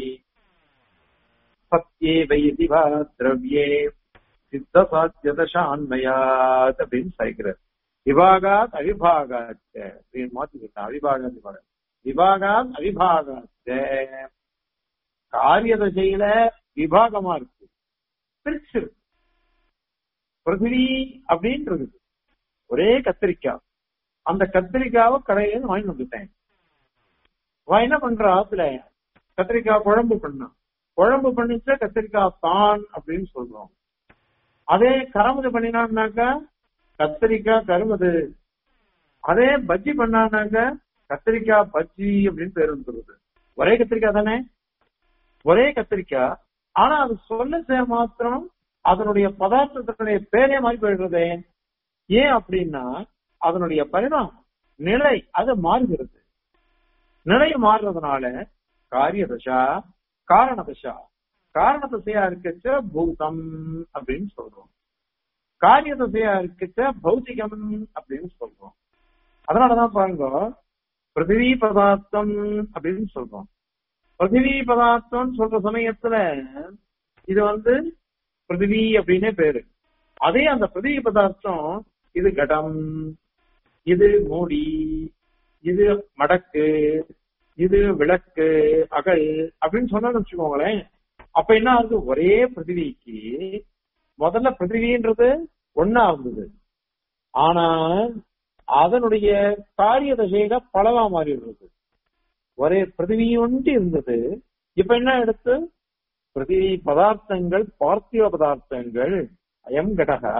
சத்யே வைதி வா திரவியே சித்த சாத்தியதசான்மயாத் அப்படின்னு சேர்க்கிறார் விபாகாத் அவிபாகாச்ச அப்படின்னு மாத்திக்கிட்டான் அவிபாகாத் விபாகம் விபாகாத் அவிபாகாச்ச காரிய தசையில விபாகமா இருக்கு பிரிச்சு இருக்கு பிருத்திவி அப்படின்றது ஒரே கத்திரிக்காய் அந்த கத்திரிக்காவை கடையில வாங்கி வந்துட்டேன் அவன் என்ன பண்ற ஆத்துல கத்திரிக்காய் குழம்பு பண்ணான் குழம்பு பண்ணிச்சா கத்திரிக்காய் தான் அப்படின்னு சொல்றோம் அதே கரமது பண்ணினான்னாக்கா கத்திரிக்காய் கருமது அதே பஜ்ஜி பண்ணான்னாக்கா கத்திரிக்காய் பஜ்ஜி அப்படின்னு பேர் வந்துருது ஒரே கத்திரிக்காய் தானே ஒரே கத்திரிக்காய் ஆனா அது சொல்ல மாத்திரம் அதனுடைய பதார்த்தத்தினுடைய பேரே மாறி போயிடுறதே ஏன் அப்படின்னா அதனுடைய பரிணாமம் நிலை அது மாறுகிறது நிலை மாறுறதுனால காரிய தசா காரண தசா காரண தசையா இருக்கச்ச பூதம் அப்படின்னு சொல்றோம் காரிய தசையா இருக்கச்ச பௌதிகம் அப்படின்னு சொல்றோம் அதனாலதான் பாருங்க பிருத்திவி பதார்த்தம் அப்படின்னு சொல்றோம் பிருத்திவி பதார்த்தம் சொல்ற சமயத்துல இது வந்து பிருத்திவி அப்படின்னே பேரு அதே அந்த பிருத்திவி பதார்த்தம் இது கடம் இது மூடி இது மடக்கு இது விளக்கு அகல் அப்படின்னு சொன்னு வச்சுக்கோங்களேன் அப்ப என்ன ஆகுது ஒரே பிருத்திவிக்கு முதல்ல பிருத்திவின்றது ஒன்னா இருந்தது ஆனா அதனுடைய காரிய தசையில பலவா மாறி இருந்தது ஒரே பிருத்திவி ஒன்று இருந்தது இப்ப என்ன எடுத்து பிருத்திவி பதார்த்தங்கள் பார்த்திவ பதார்த்தங்கள் அயம் கடகா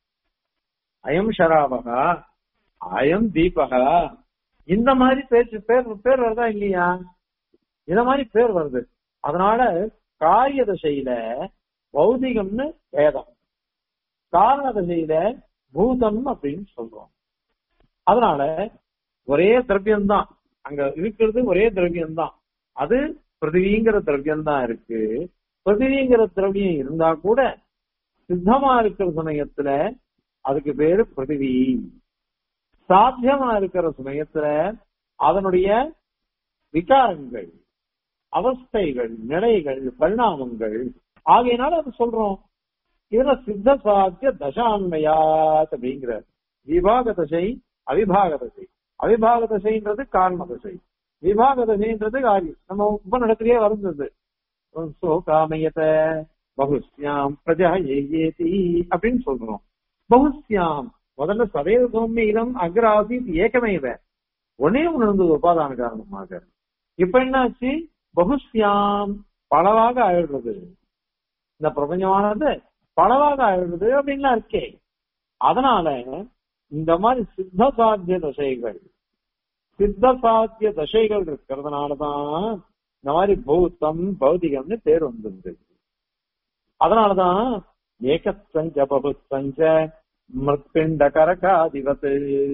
அயம் ஷராபகா அயம் தீபகா இந்த மாதிரி பேச்சு பேர் பேர் வருதா இல்லையா இந்த மாதிரி பேர் வருது அதனால காரிய தசையில பௌதிகம்னு வேதம் காரண தசையில பூதம் அப்படின்னு சொல்றோம் அதனால ஒரே திரவியம் தான் அங்க இருக்கிறது ஒரே திரவியம் தான் அது பிருத்திவிங்கிற திரவியம் தான் இருக்கு பிருத்திவிங்கிற திரவியம் இருந்தா கூட சித்தமா இருக்கிற சமயத்துல அதுக்கு பேரு பிருத்திவி சாத்தியமா இருக்கிற சமயத்துல அதனுடைய விகாரங்கள் அவஸ்தைகள் நிலைகள் பரிணாமங்கள் ஆகையினால அது சொல்றோம் இதுல சித்த சாத்திய தசான்மயாத் அப்படிங்கிற விபாக தசை அவிபாக தசை அவிபாக தசைன்றது காரண தசை விபாக தசைன்றது காரியம் நம்ம உபநிடத்திலேயே வருந்தது சோ காமயத பகுஸ்யாம் பிரஜா ஏயேதி அப்படின்னு சொல்றோம் பகுஸ்யாம் முதல்ல சதேவ சௌமியம் அக்ராசித் ஏகமேவ ஒன்னே ஒண்ணு இருந்தது உபாதான காரணமாக இப்ப என்னாச்சு பகுஸ்யாம் பலவாக ஆயிடுறது இந்த பிரபஞ்சமானது பலவாக ஆயிடுறது அப்படின்லாம் இருக்கே அதனால இந்த மாதிரி சித்த சாத்திய தசைகள் சித்த சாத்திய தசைகள் இருக்கிறதுனாலதான் இந்த மாதிரி பௌத்தம் பௌதிகம்னு பேர் வந்திருந்தது அதனாலதான் ஏகசஞ்ச பகுசஞ்ச மிருத்பிண்ட கரகாதிபத்து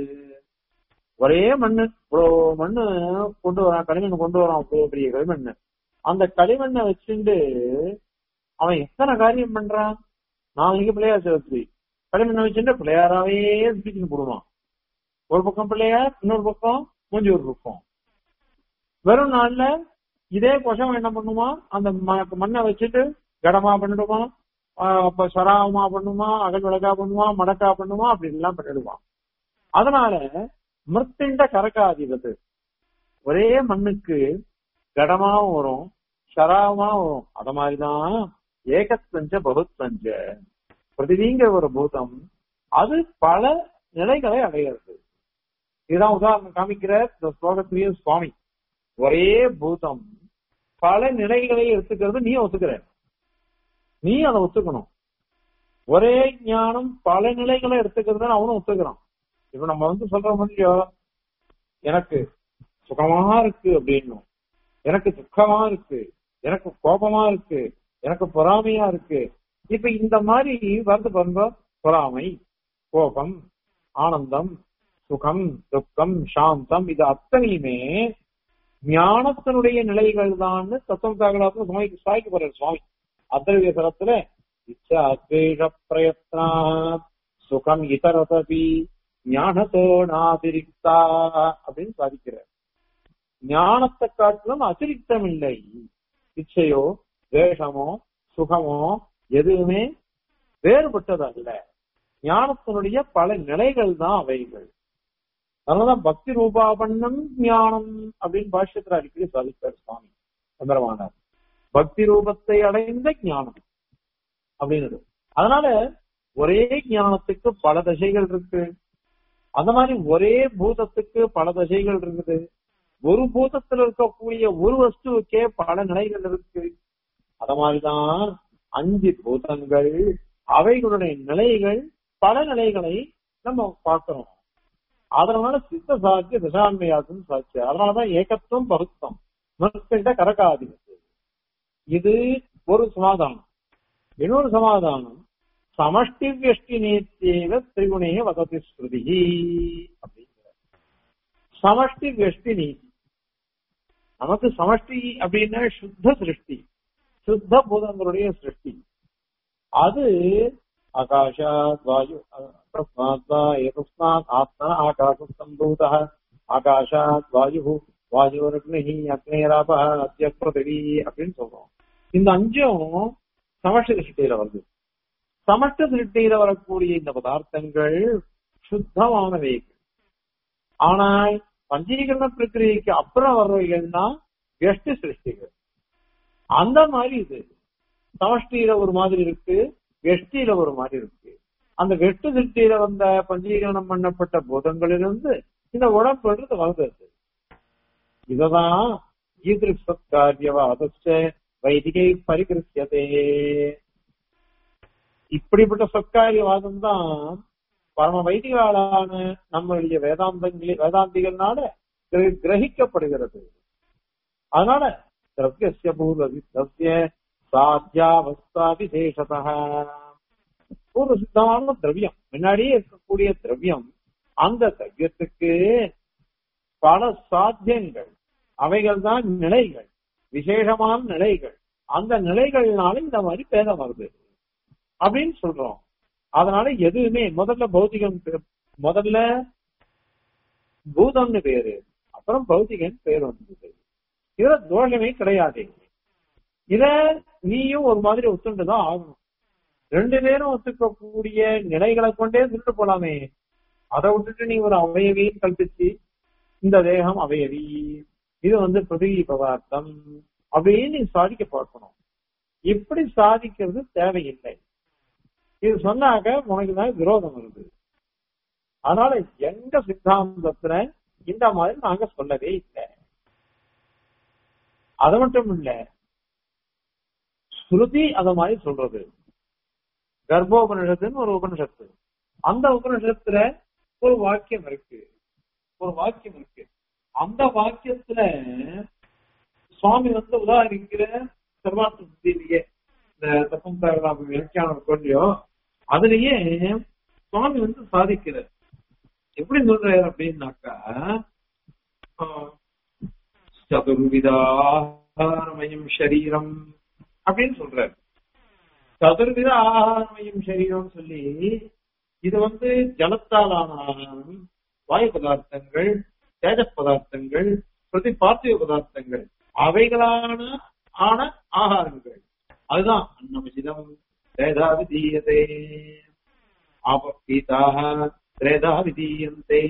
ஒரே மண்ணு இவ்வளோ மண்ணு கொண்டு வரான் களிமண் கொண்டு வரான் அவ்வளோ பெரிய களிமண்ணு அந்த களிமண்ணை வச்சுட்டு அவன் எத்தனை காரியம் பண்றான் நான் இங்க பிள்ளையார் சேர்த்து களிமண்ணை வச்சுட்டு பிள்ளையாராவே சுத்தின்னு போடுவான் ஒரு பக்கம் பிள்ளையார் இன்னொரு பக்கம் மூஞ்சி ஒரு பக்கம் வெறும் நாள்ல இதே கொஷம் என்ன பண்ணுமா அந்த மண்ணை வச்சுட்டு கடமா பண்ணிடுவான் அப்ப சராவமா பண்ணுமா அகல் விளக்கா பண்ணுமா மடக்கா பண்ணுமா அப்படி எல்லாம் பண்ணிடுவான் அதனால மிருத்திண்ட கரக்காதிபத்து ஒரே மண்ணுக்கு கடமாவும் வரும் சராவமாவும் வரும் அத மாதிரிதான் ஏகத்தஞ்ச பகுத்தஞ்ச பிரதிவிங்கிற ஒரு பூதம் அது பல நிலைகளை அடைகிறது இதுதான் உதாரணம் காமிக்கிற இந்த ஸ்லோகத்திலேயே சுவாமி ஒரே பூதம் பல நிலைகளை எடுத்துக்கிறது நீ ஒத்துக்கிற நீ அதை ஒத்துக்கணும் ஒரே ஞானம் பல நிலைகளை எடுத்துக்கிறது அவனும் ஒத்துக்கிறான் இப்ப நம்ம வந்து சொல்ற முடியோ எனக்கு சுகமா இருக்கு அப்படின்னும் எனக்கு துக்கமா இருக்கு எனக்கு கோபமா இருக்கு எனக்கு பொறாமையா இருக்கு இப்ப இந்த மாதிரி வருது பாருங்க பொறாமை கோபம் ஆனந்தம் சுகம் துக்கம் சாந்தம் இது அத்தனையுமே ஞானத்தினுடைய நிலைகள் தான் தத்துவம் தாகலாத்துல சுவாமிக்கு சாய்க்கு போறாரு சுவாமி அத்திரவிய தரத்துல இச்சா துவேஷ பிரயத்னா சுகம் இதரதபி ஞானத்தோ நாதிரிக்தா அப்படின்னு சாதிக்கிறார் ஞானத்தை காட்டிலும் அதிரிக்தம் இல்லை இச்சையோ துவேஷமோ சுகமோ எதுவுமே வேறுபட்டது அல்ல ஞானத்தினுடைய பல நிலைகள் தான் அவைகள் அதனாலதான் பக்தி ரூபாபண்ணம் ஞானம் அப்படின்னு பாஷ்யத்துல அடிக்கடி சாதிப்பார் சுவாமி சந்திரமானார் பக்தி ரூபத்தை அடைந்த ஞானம் அப்படின்னு அதனால ஒரே ஞானத்துக்கு பல தசைகள் இருக்கு அந்த மாதிரி ஒரே பூதத்துக்கு பல தசைகள் இருக்குது ஒரு பூதத்துல இருக்கக்கூடிய ஒரு வஸ்துவுக்கே பல நிலைகள் இருக்கு அத மாதிரிதான் அஞ்சு பூதங்கள் அவைகளுடைய நிலைகள் பல நிலைகளை நம்ம பார்க்கிறோம் அதனால சித்த சாத்திய திசாண்மையாக்கும் சாட்சியம் அதனாலதான் ஏகத்துவம் பருத்தம் மறுக்கின்ற கரகாதிபத்து இது ஒரு சமாதானம் இன்னொரு சமாதானம் சமஷ்டி வியஷ்டி நேத்தேவ திரிகுணே வதத்தி ஸ்ருதி அப்படிங்கிற சமஷ்டி வெஷ்டி நீதி நமக்கு சமஷ்டி அப்படின்னா சுத்த சிருஷ்டி சுத்த பூதங்களுடைய சிருஷ்டி அது ஆகாஷாத் வாயு தஸ்மாத் வா ஏதஸ்மாத் ஆத்மா ஆகாசம் சம்பூத ஆகாஷாத் வாயு வாயுரக்னி அக்னேராப அத்திய பிருதிவி அப்படின்னு சொல்றோம் இந்த அஞ்சும் சமஷ்டி சிருஷ்டியில வருது சமஷ்ட சிருஷ்டியில வரக்கூடிய இந்த பதார்த்தங்கள் சுத்தமானவை ஆனால் பஞ்சீகரண பிரக்கிரியைக்கு அப்புறம் வர்றவைகள்னா வெஷ்டி சிருஷ்டிகள் அந்த மாதிரி இது சமஷ்டியில ஒரு மாதிரி இருக்கு வெஷ்டியில ஒரு மாதிரி இருக்கு அந்த வெட்டு திருஷ்டியில வந்த பஞ்சீகரணம் பண்ணப்பட்ட பூதங்களிலிருந்து இந்த உடம்புன்றது வளர்ந்தது இததான் ஈதிருக் சத்காரியவாதச்ச வைதிகை பரிகிருத்தியதே இப்படிப்பட்ட சத்காரியவாதம் தான் பரம வைதிகாலான நம்மளுடைய வேதாந்தங்களே வேதாந்திகள்னால கிர- கிரகிக்கப்படுகிறது அதனால திரவியசிய பூர்வ சித்தசிய சாத்தியாவஸ்தா விசேஷதா பூர்வ சித்தமான திரவியம் முன்னாடியே இருக்கக்கூடிய திரவியம் அந்த திரவியத்துக்கு பல சாத்தியங்கள் அவைகள் தான் நிலைகள் விசேஷமான நிலைகள் அந்த நிலைகள்னால இந்த மாதிரி பேதம் வருது அப்படின்னு சொல்றோம் அதனால எதுவுமே முதல்ல பௌதிகம் பே- முதல்ல பூதம்னு பேரு அப்புறம் பௌதிகன் பேர் வந்தது இதுல தோஷமே கிடையாது இத நீயும் ஒரு மாதிரி ஒத்துண்டுதான் ஆகணும் ரெண்டு பேரும் ஒத்துக்கக்கூடிய நிலைகளை கொண்டே சொல்லிட்டு போலாமே அதை விட்டுட்டு நீ ஒரு அவயவியை கல்பிச்சு இந்த தேகம் அவயவி இது வந்து பிரதிகி பதார்த்தம் அப்படின்னு நீ சாதிக்க பார்க்கணும் இப்படி சாதிக்கிறது தேவையில்லை இது சொன்னாக்க உனக்கு தான் விரோதம் வருது அதனால எங்க சித்தாந்தத்துல இந்த மாதிரி நாங்க சொல்லவே இல்லை அது மட்டும் இல்ல ஸ்ருதி அத மாதிரி சொல்றது கர்ப்போபனிஷத்துன்னு ஒரு உபனிஷத்து அந்த உபனிஷத்துல ஒரு வாக்கியம் இருக்கு ஒரு வாக்கியம் இருக்கு அந்த வாக்கியத்துல சுவாமி வந்து உதாரிக்கிற சர்வார்த்த புத்தியிலேயே இந்த தப்பம் தகவல் வியாக்கியானம் கொள்ளையோ அதுலயே சுவாமி வந்து சாதிக்கிறார் எப்படி சொல்றாரு அப்படின்னாக்கா ஆஹ், சதுர்விதாரமயம் சரீரம் அப்படின்னு சொல்றாரு சதுர்வித ஆகாரமயம் சரீரம் சொல்லி இது வந்து ஜலத்தால் ஆன ஆகாரம் வாயு பதார்த்தங்கள் தேஜ பதார்த்தங்கள் பிரதி பார்த்திவ பதார்த்தங்கள் அவைகளான ஆன ஆகாரங்கள் அதுதான் அன்னமிசிதம் திரேதா விதீயதே ஆபீதாக திரேதா விதீயந்தே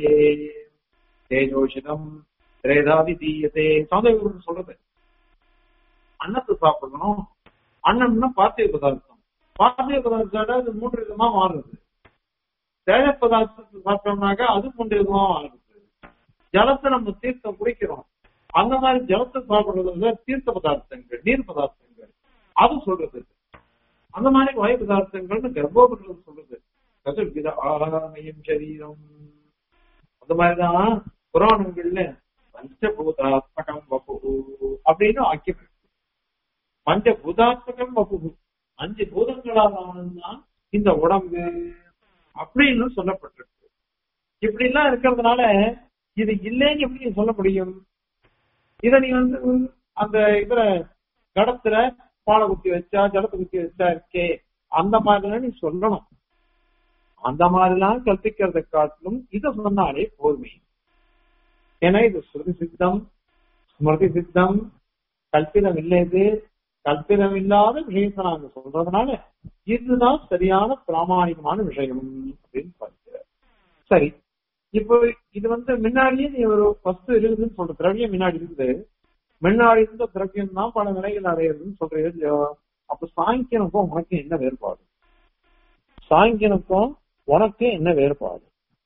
தேஜோஷிதம் திரேதா விதீயதே சாந்தவிபுரம் சொல்றது அன்னத்தை சாப்பிடணும் அன்னம்னா பார்த்திவ பதார்த்தம் பார்த்திவ பதார்த்தம் அது மூன்று விதமா மாறுது தேஜ பதார்த்தத்தை சாப்பிட்டோம்னாக்கா அது மூன்று விதமா மாறுது ஜலத்தை நம்ம தீர்த்தம் குடிக்கிறோம் அந்த மாதிரி ஜலத்தை சாப்பிடுறது வந்து தீர்த்த பதார்த்தங்கள் நீர் பதார்த்தங்கள் அது சொல்றது அந்த மாதிரி வாயு பதார்த்தங்கள்னு கர்ப்போபனிஷத்து சொல்றது சதுர்வித ஆகாரமயம் சரீரம் அந்த மாதிரிதான் புராணங்கள்ல பஞ்சபூதாத்மகம் வபு அப்படின்னு ஆக்கியம் இருக்கு பஞ்சபூதாத்மகம் வபு அஞ்சு பூதங்களால் ஆனதுதான் இந்த உடம்பு அப்படின்னு சொல்லப்பட்டிருக்கு இப்படி எல்லாம் இருக்கிறதுனால இது இல்லைன்னு எப்படி நீ சொல்ல முடியும் இத நீ வந்து அந்த இதுல கடத்துல பாலை குத்தி வச்சா ஜலத்தை குத்தி வச்சா இருக்கே அந்த மாதிரிலாம் நீ சொல்லணும் அந்த மாதிரிலாம் கற்பிக்கிறதை காட்டிலும் இதை சொன்னாலே போதுமே ஏன்னா இது ஸ்ருதி சித்தம் ஸ்மிருதி சித்தம் கல்பிதம் இல்லை இது கல்பிதம் இல்லாத விஷயத்தை நாங்க சொல்றதுனால இதுதான் சரியான பிராமாணிகமான விஷயம் அப்படின்னு பார்க்கிறார் சரி இப்போ இது வந்து முன்னாடியே நீ ஒரு வஸ்து இருக்குதுன்னு சொல்ற திரவியம் முன்னாடி இருக்குது முன்னாடி இருந்த திரவியம் தான் பல நிலைகள் அடையிறதுன்னு சொல்றீங்க இல்லையோ அப்ப சாங்கியனுக்கும் உனக்கு என்ன வேறுபாடு சாங்கியனுக்கும் உனக்கு என்ன வேறுபாடு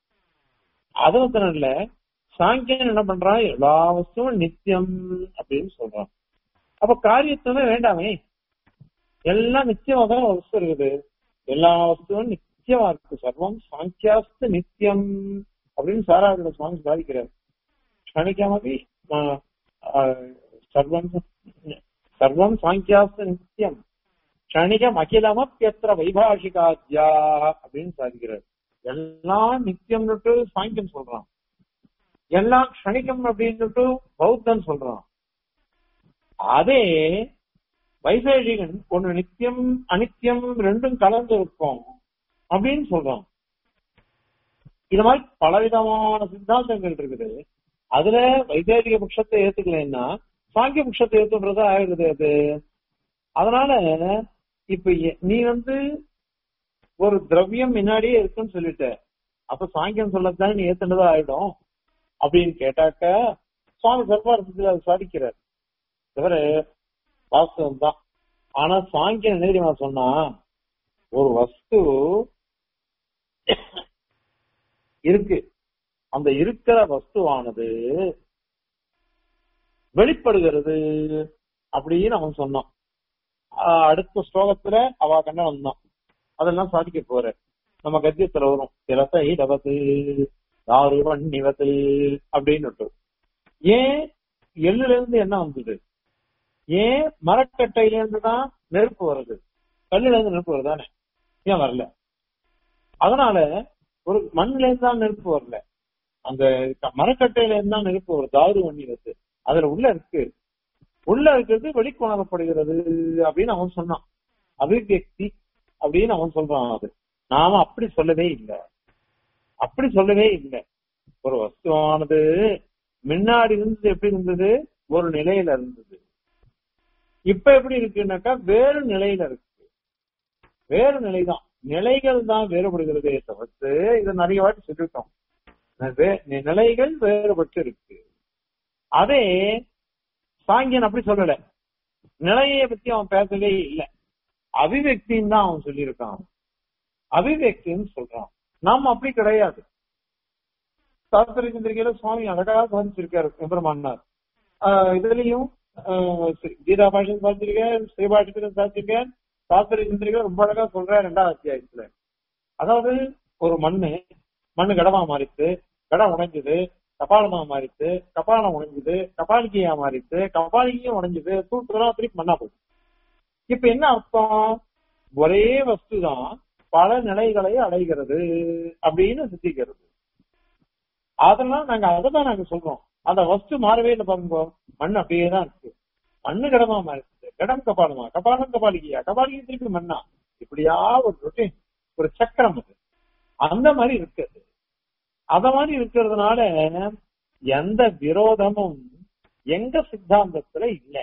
அது மாத்திரம் இல்ல சாங்கியன் என்ன பண்றான் எல்லா வஸ்துவும் நித்தியம் அப்படின்னு சொல்றான் அப்ப காரியத்துவமே வேண்டாமே எல்லாம் நிச்சயமா தான் ஒரு வஸ்து இருக்குது எல்லா வஸ்துவும் நிச்சயமா இருக்கு சர்வம் சாங்கியாஸ்து நித்தியம் அப்படின்னு சாராவிட சுவாமி சாதிக்கிறார் க்ஷணிக்கமபி ஆஹ், ஆஹ், சர்வம் சர்வம் சாங்கியாஸ்து நித்தியம் க்ஷணிகம் அகிலமப்பியத்திர வைபாஷிகாத்யா அப்படின்னு சாதிக்கிறார் எல்லாம் நித்தியம்னுட்டு சாங்கியம் சொல்றான் எல்லாம் க்ஷணிகம் அப்படின்னுட்டு பௌத்தன் சொல்றான் அதே வைசேஷிகன் ஒண்ணு நித்தியம் அனித்தியம் ரெண்டும் கலந்து இருக்கும் அப்படின்னு சொல்றான் இது மாதிரி பலவிதமான சித்தாந்தங்கள் இருக்குது அதுல வைசேஷிக பட்சத்தை ஏத்துக்கலைன்னா சாங்கிய பட்சத்தை ஏத்துன்றதா ஆயிடுது அது அதனால இப்ப எ- நீ வந்து ஒரு திரவியம் முன்னாடியே இருக்குன்னு சொல்லிட்ட அப்ப சாங்கியம் சொல்லத்தான் நீ ஏத்துனதா ஆயிடும் அப்படின்னு கேட்டாக்க சுவாமி சர்வார்த்தத்தில் அது சாதிக்கிறார் தவிர வாஸ்தவம் தான் ஆனா சாங்கியம் என்ன தெரியுமா சொன்னா ஒரு வஸ்து இருக்கு அந்த இருக்கிற வஸ்துவானது வெளிப்படுகிறது அப்படின்னு அவன் சொன்னான் ஆஹ் அடுத்த ஸ்லோகத்துல அவ கண்ணன் தான் அதெல்லாம் சாதிக்க போற நம்ம கத்தியத்துல வரும் திலத்தை இடவத்து யாரு வன்னிவத்து அப்படின்னு ஏன் எள்ளுல இருந்து என்ன வந்தது ஏன் மரக்கட்டையில இருந்து தான் நெருப்பு வருது கல்லுல இருந்து நெருப்பு வருதானே ஏன் வரல அதனால ஒரு மண்ணுல இருந்து தான் நெருப்பு வரல அந்த க- மரக்கட்டையில இருந்து தான் நெருப்பு வருது தாரு வண்ணி வருது அதுல உள்ள இருக்கு உள்ள இருக்கிறது வெளிக்கொணரப்படுகிறது அப்படின்னு அவன் சொன்னான் அபிவியக்தி அப்படின்னு அவன் சொல்றான் அது நாம அப்படி சொல்லவே இல்லை அப்படி சொல்லவே இல்லை ஒரு வஸ்துவானது முன்னாடி இருந்தது எப்படி இருந்தது ஒரு நிலையில இருந்தது இப்ப எப்படி இருக்குன்னாக்கா வேறு நிலையில இருக்கு வேறு நிலைதான் நிலைகள் தான் வேறுபடுகிறதே தவிர்த்து இதை நிறைய வாட்டி சொல்லிட்டோம் வே- நிலைகள் வேறுபட்டு இருக்கு அதே சாங்கியன் அப்படி சொல்லல நிலையை பத்தி அவன் பேசவே இல்லை அபிவெக்தின்னு தான் அவன் சொல்லியிருக்கான் அபிவெக்தின்னு சொல்றான் நாம அப்படி கிடையாது சாஸ்திர சந்திரிகையில சுவாமி அழகாக சாதிச்சிருக்காரு சுப்பிரமணியார் ஆஹ் இதுலயும் ஆஹ் ஸ்ரீ- கீதா பாஷன் சாதிச்சிருக்கேன் ஸ்ரீ பாஷத்திலும் சாதிச்சிருக்கேன் சாஸ்திர சந்திரிகை ரொம்ப அழகா சொல்றாரு ரெண்டாவது அத்தியாயத்துல அதாவது ஒரு மண்ணு மண்ணு கடமா மாறித்து கடம் உடைஞ்சது கபாலமா மாறித்து கபாலம் உடைஞ்சது கபாலிகையா மாறித்து கபாலிகையும் உடைஞ்சது தூட்டுலாம் திருப்பி மண்ணா போகுது இப்ப என்ன அர்த்தம் ஒரே வஸ்துதான் பல நிலைகளை அடைகிறது அப்படின்னு சித்திக்கிறது அதெல்லாம் நாங்க அதை தான் நாங்க சொல்றோம் அந்த வஸ்து மாறவே இல்லை பாருங்க மண் அப்படியே தான் இருக்கு மண்ணு கடமா மாறிடுது கடம் கபாலமா கபாலம் கபாலிகையா கபாலிகை திருப்பி மண்ணா இப்படியா ஒரு ரொட்டீன் ஒரு சக்கரம் அது அந்த மாதிரி இருக்குது அத மாதிரி இருக்கிறதுனால எந்த விரோதமும் எங்க சித்தாந்தத்துல இல்ல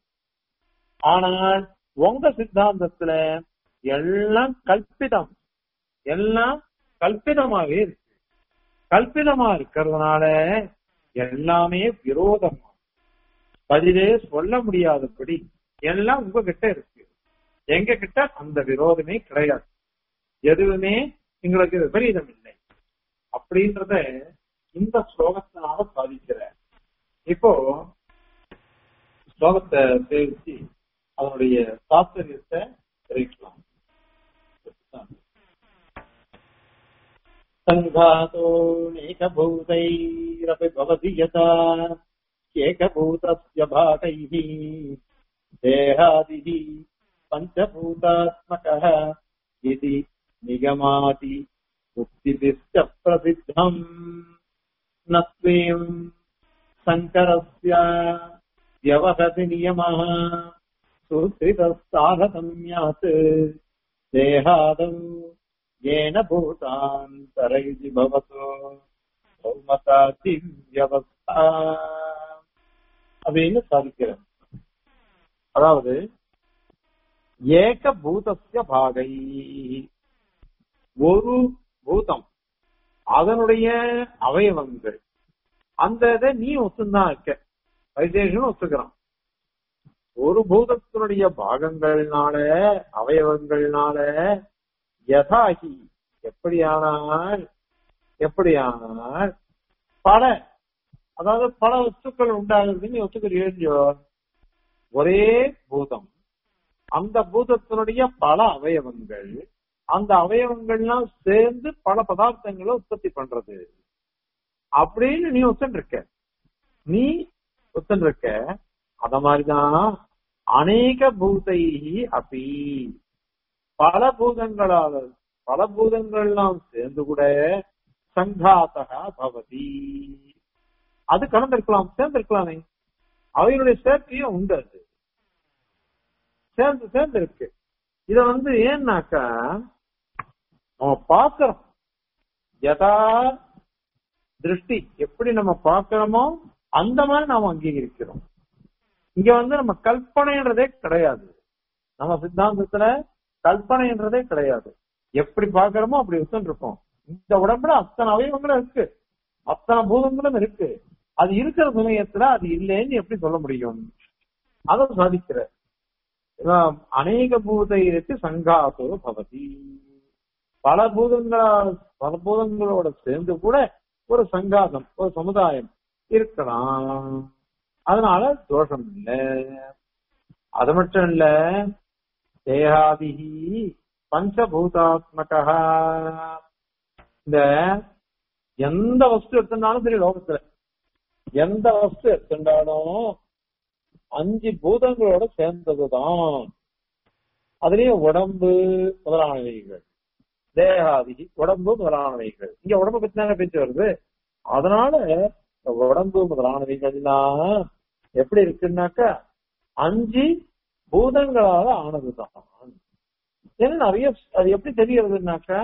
ஆனால் உங்க சித்தாந்தத்துல எல்லாம் கல்பிதம் எல்லாம் கல்பிதமாவே இருக்கு கல்பிதமா இருக்கிறதுனால எல்லாமே விரோதம் பதிலே சொல்ல முடியாதபடி எல்லாம் உங்ககிட்ட இருக்கு எங்க கிட்ட அந்த விரோதமே கிடையாது எதுவுமே எங்களுக்கு விபரீதம் இல்லை அப்படின்றத இந்த ஸ்லோகத்தினால சாதிக்கிற இப்போ ஸ்லோகத்தை சேவிச்சு அதனுடைய தாத்பரியத்தை தெரிவிக்கலாம் सङ्घातो नेकभूतैरपि भवति यथा एकभूतस्य भागैः देहादिः पञ्चभूतात्मकः इति निगमाति उक्तिभिश्च प्रसिद्धम् न त्वेम् शङ्करस्य व्यवहति नियमः सुहृतस्तारतम्यात् देहादौ येन भूतान्तरैति भवतो பௌமதாதி வியவஸ்தா அப்படின்னு சாதிக்கிறேன் அதாவது ஏக பூதஸ்ய பாகை ஒரு பூதம் அதனுடைய அவயவங்கள் அந்த இதை நீ ஒத்துந்தான் இருக்க வைசேஷன் ஒத்துக்கிறான் ஒரு பூதத்தினுடைய பாகங்கள்னால அவயவங்கள்னால யதாகி எப்படியானால் எப்படியானால் பல அதாவது பல வஸ்துக்கள் உண்டாகுதுன்னு ஒத்துக்கிறீங்களோ ஒரே பூதம் அந்த பூதத்தினுடைய பல அவயவங்கள் அந்த அவயவங்கள்லாம் சேர்ந்து பல பதார்த்தங்களை உற்பத்தி பண்றது அப்படின்னு நீ ஒத்துருக்க நீ ஒத்துருக்க அத மாதிரிதான் அநேக பூதை அப்படி பல பூதங்களால் பல பூதங்கள்லாம் சேர்ந்து கூட சங்காத்தகா பவதி அது கலந்திருக்கலாம் சேர்ந்திருக்கலாமே அவைகளுடைய சேர்க்கையும் உண்டு அது சேர்ந்து சேர்ந்து இருக்கு இத வந்து ஏன்னாக்கா நம்ம பாக்குறோம் யதா திருஷ்டி எப்படி நம்ம பாக்குறோமோ அந்த மாதிரி நாம அங்கீகரிக்கிறோம் இங்க வந்து நம்ம கல்பனைன்றதே கிடையாது நம்ம சித்தாந்தத்துல கல்பனைன்றதே கிடையாது எப்படி பாக்குறோமோ அப்படி இருக்கோம் இந்த உடம்புல அத்தனை அவயவங்களும் இருக்கு அத்தனை பூதங்களும் இருக்கு அது இருக்கிற சமயத்துல அது இல்லைன்னு எப்படி சொல்ல முடியும் அதை சாதிக்கிற இதான் அநேக பூத இருக்கு சங்காசோ பவதி பல பூதங்களால் பல பூதங்களோட சேர்ந்து கூட ஒரு சங்காதம் ஒரு சமுதாயம் இருக்கலாம் அதனால தோஷம் இல்லை அது மட்டும் இல்ல தேகாதிகி பஞ்சபூதாத்மக இந்த எந்த வஸ்து எடுத்திருந்தாலும் சரி லோகத்துல எந்த வஸ்து எடுத்திருந்தாலும் அஞ்சு பூதங்களோட சேர்ந்ததுதான் அதுலயும் உடம்பு முதலானவைகள் தேகாதிகி உடம்பு முதலானவைகள் இங்க உடம்பு பத்தி தானே பேச்சு வருது அதனால இந்த உடம்பு முதலானவைகள்லாம் எப்படி இருக்குன்னாக்கா அஞ்சு பூதங்களால ஆனதுதான் ஏன்னா நிறைய அது எப்படி தெரியறதுனாக்கா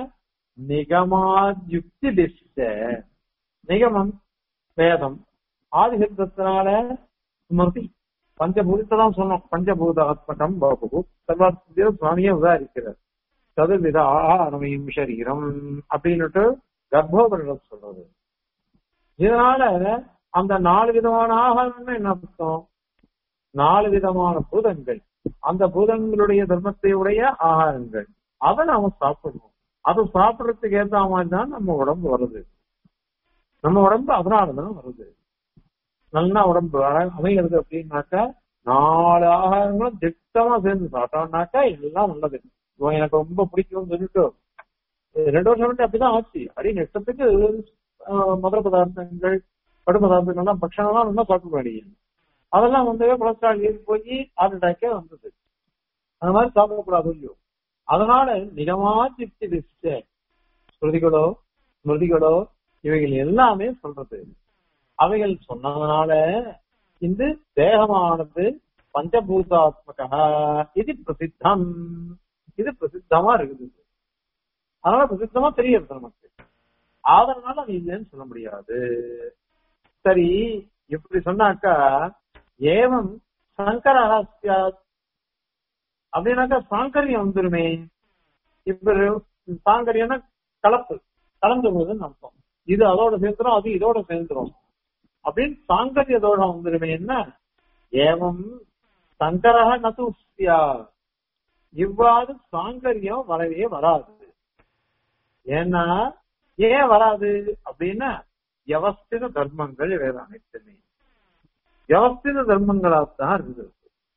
நிகமாயுக்தி திஷ்ட நிகமம் வேதம் ஆதிசப்தத்தினால ஸ்மிருதி பஞ்சபூதத்தை தான் சொன்னோம் பஞ்சபூதாத்மகம் பாபு சர்வாத்ம சுவாமியே உதாரிக்கிறார் சதுர்வித ஆகாரமையும் சரீரம் அப்படின்னுட்டு கர்ப்போபரிடம் சொல்றது இதனால அந்த நாலு விதமான ஆகாரம்னா என்ன அர்த்தம் நாலு விதமான பூதங்கள் அந்த பூதங்களுடைய தர்மத்தை உடைய ஆகாரங்கள் அதை நாம சாப்பிடணும் அதை சாப்பிடறதுக்கு ஏத்த மாதிரி தான் நம்ம உடம்பு வருது நம்ம உடம்பு அதனாலதான் வருது நல்லா உடம்பு அழ- அமைகிறது அப்படின்னாக்கா நாலு ஆகாரங்களும் திட்டமா சேர்ந்து சாப்பிட்டோம்னாக்கா எல்லாம் நல்லது இவன் எனக்கு ரொம்ப பிடிக்கும்னு சொல்லிட்டு இது ரெண்டு வருஷம் வந்து அப்படிதான் ஆச்சு அப்படி நெட்டத்துக்கு மதுர பதார்த்தங்கள் கடு பதார்த்தங்கள்லாம் பட்சணம்லாம் நல்லா சாப்பிட வேண்டியது அதெல்லாம் வந்து கொலஸ்ட்ரால் ஏறி போய் ஹார்ட் அட்டாக்கே வந்தது அந்த மாதிரி சாப்பிடக்கூடாது இல்லையோ அதனால நிஜமா திருப்தி திஷ்ட ஸ்மிருதிகளோ ஸ்மிருதிகளோ இவைகள் எல்லாமே சொல்றது அவைகள் சொன்னதுனால இந்த தேகமானது பஞ்சபூதாத்மகா இது பிரசித்தம் இது பிரசித்தமா இருக்குது அதனால பிரசித்தமா தெரியுது நமக்கு அதனால அது இல்லைன்னு சொல்ல முடியாது சரி இப்படி சொன்னாக்கா ஏவம் சங்கரஹாஸ்யா அப்படின்னாக்கா சாங்கரியம் வந்துருமே இப்ப சாங்கரியம்னா கலப்பு கலந்து போகுதுன்னு அர்த்தம் இது அதோட சேர்ந்துரும் அது இதோட சேர்ந்துரும் அப்படின்னு சாங்கரிய தோஷம் வந்துருமே என்ன ஏவம் சங்கரக நதுஸ்யா இவ்வாறு சாங்கரியம் வரவே வராது ஏன்னா ஏன் வராது அப்படின்னா வியவஸ்தித தர்மங்கள் வேற அனைத்துமே வியவஸ்தித தர்மங்களாத்தான் இருக்குது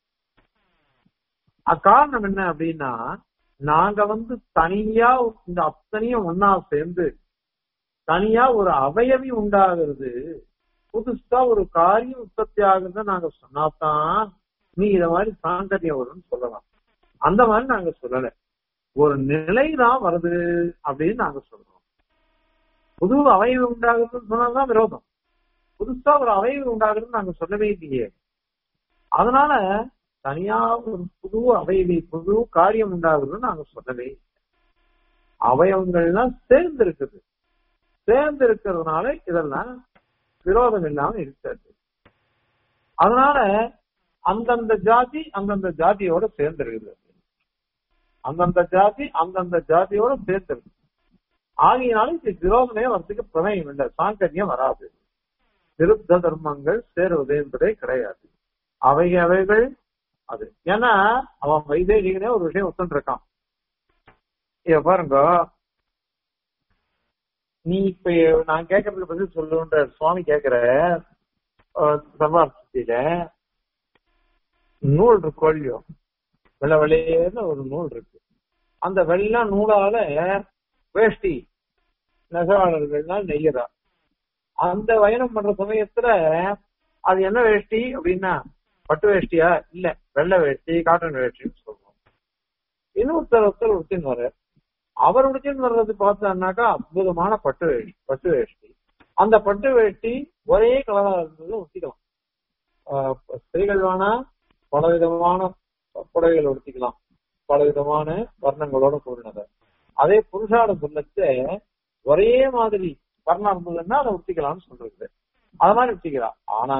அக்காரணம் என்ன அப்படின்னா நாங்க வந்து தனியா இந்த அத்தனையும் ஒன்னா சேர்ந்து தனியா ஒரு அவயவி உண்டாகிறது புதுசா ஒரு காரியம் உற்பத்தி ஆகுறத நாங்க சொன்னாதான் நீ இத மாதிரி சாங்கரியம் வரும்னு சொல்லலாம் அந்த மாதிரி நாங்க சொல்லல ஒரு நிலை தான் வருது அப்படின்னு நாங்க சொல்றோம் புது அவயவி உண்டாகுதுன்னு சொன்னாதான் விரோதம் புதுசா ஒரு அவயவி உண்டாகுதுன்னு நாங்க சொல்லவே இல்லையே அதனால தனியா ஒரு புது அவயவி புது காரியம் உண்டாகுதுன்னு நாங்க சொல்லவே இல்லை. அவயவங்கள்லாம் சேர்ந்து இருக்குது சேர்ந்து இருக்கிறதுனால இதெல்லாம் விரோதம் இல்லாம இருக்காது அதனால அந்தந்த ஜாதி அந்தந்த ஜாதியோட சேர்ந்து இருக்குது அந்தந்த ஜாதி அந்தந்த ஜாதியோட சேர்ந்து இருக்கு ஆகியனால இது விரோதமே வரதுக்கு பிரமேயம் இல்லை சாங்கரியம் வராது விருத்த தர்மங்கள் சேருவது என்பதே கிடையாது அவை அவைகள் அது ஏன்னா அவன் வைதேகிகனே ஒரு விஷயம் ஒத்துட்டு இருக்கான் இத பாருங்க நீ இப்ப நான் கேட்கறதுக்கு பதில் சொல்லுன்ற சுவாமி கேக்குற சர்வார்த்தியில நூல் இருக்கு இல்லையோ வெள்ளை வெளியேன்னு ஒரு நூல் இருக்கு அந்த வெள்ளை நூலால வேஷ்டி நெசவாளர்கள்லாம் நெய்யறா அந்த பயணம் பண்ற சமயத்துல அது என்ன வேஷ்டி அப்படின்னா பட்டு வேஷ்டியா இல்ல வெள்ளை வேஷ்டி காட்டன் வேஷ்டின்னு சொல்றோம் இன்னொருத்தர் ஒருத்தர் உடுத்தின்னு வர அவர் உடுத்தின்னு வர்றது பார்த்தாருனாக்கா அற்புதமான பட்டு வேஷ்டி பட்டு வேஷ்டி அந்த பட்டு வேட்டி ஒரே கலரா இருந்தது ஒத்திக்கலாம் ஆஹ் ஸ்திரீகள் வேணா பல விதமான புடவைகள் உடுத்திக்கலாம் பல விதமான வர்ணங்களோட கூடினதை அதே புருஷாட சொல்லச்ச ஒரே மாதிரி வர்ணம் இருந்ததுன்னா அதை உடுத்திக்கலாம்னு சொல்றது அது மாதிரி உடுத்திக்கலாம் ஆனா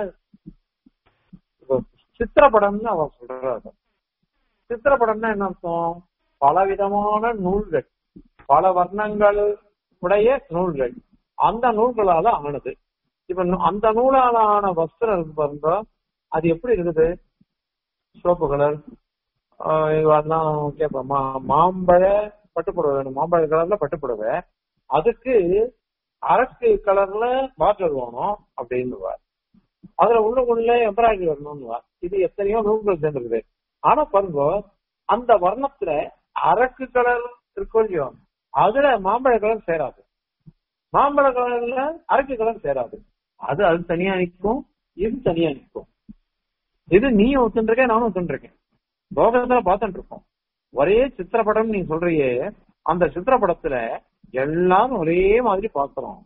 இப்ப சித்திரப்படம்னு அவன் சொல்றாரு சித்திரப்படம்னா என்ன அர்த்தம் பலவிதமான நூல்கள் பல வர்ணங்கள் உடைய நூல்கள் அந்த நூல்களால ஆனது இப்ப நு- அந்த நூலால ஆன வஸ்திரம் இருக்கு பாருங்க அது எப்படி இருக்குது சிவப்பு கலர் அதெல்லாம் கேட்போம் மா- மாம்பழ பட்டுப்புடவை வேணும் மாம்பழ கலர்ல பட்டுப்புடவை அதுக்கு அரக்கு கலர்ல பார்டர் வேணும் அப்படின்னுவார் அதுல உள்ளுக்குள்ள எம்ப்ராய்டரி வரணும்னுவா இது எத்தனையோ நூல்கள் சேர்ந்துருக்குது ஆனா பாருங்க அந்த வர்ணத்துல அரக்கு கலர் இருக்கோ இல்லையோ அதுல மாம்பழ கலர் சேராது மாம்பழ கலர்ல அரக்கு கலர் சேராது அது அது தனியா நிற்கும் இது தனியா நிற்கும் இது நீ ஒத்துருக்க நானும் ஒத்துருக்கேன் லோகத்துல பார்த்துட்டு இருக்கோம் ஒரே சித்திரப்படம் நீ சொல்றியே அந்த சித்திரப்படத்துல எல்லாரும் ஒரே மாதிரி பார்க்கிறோம்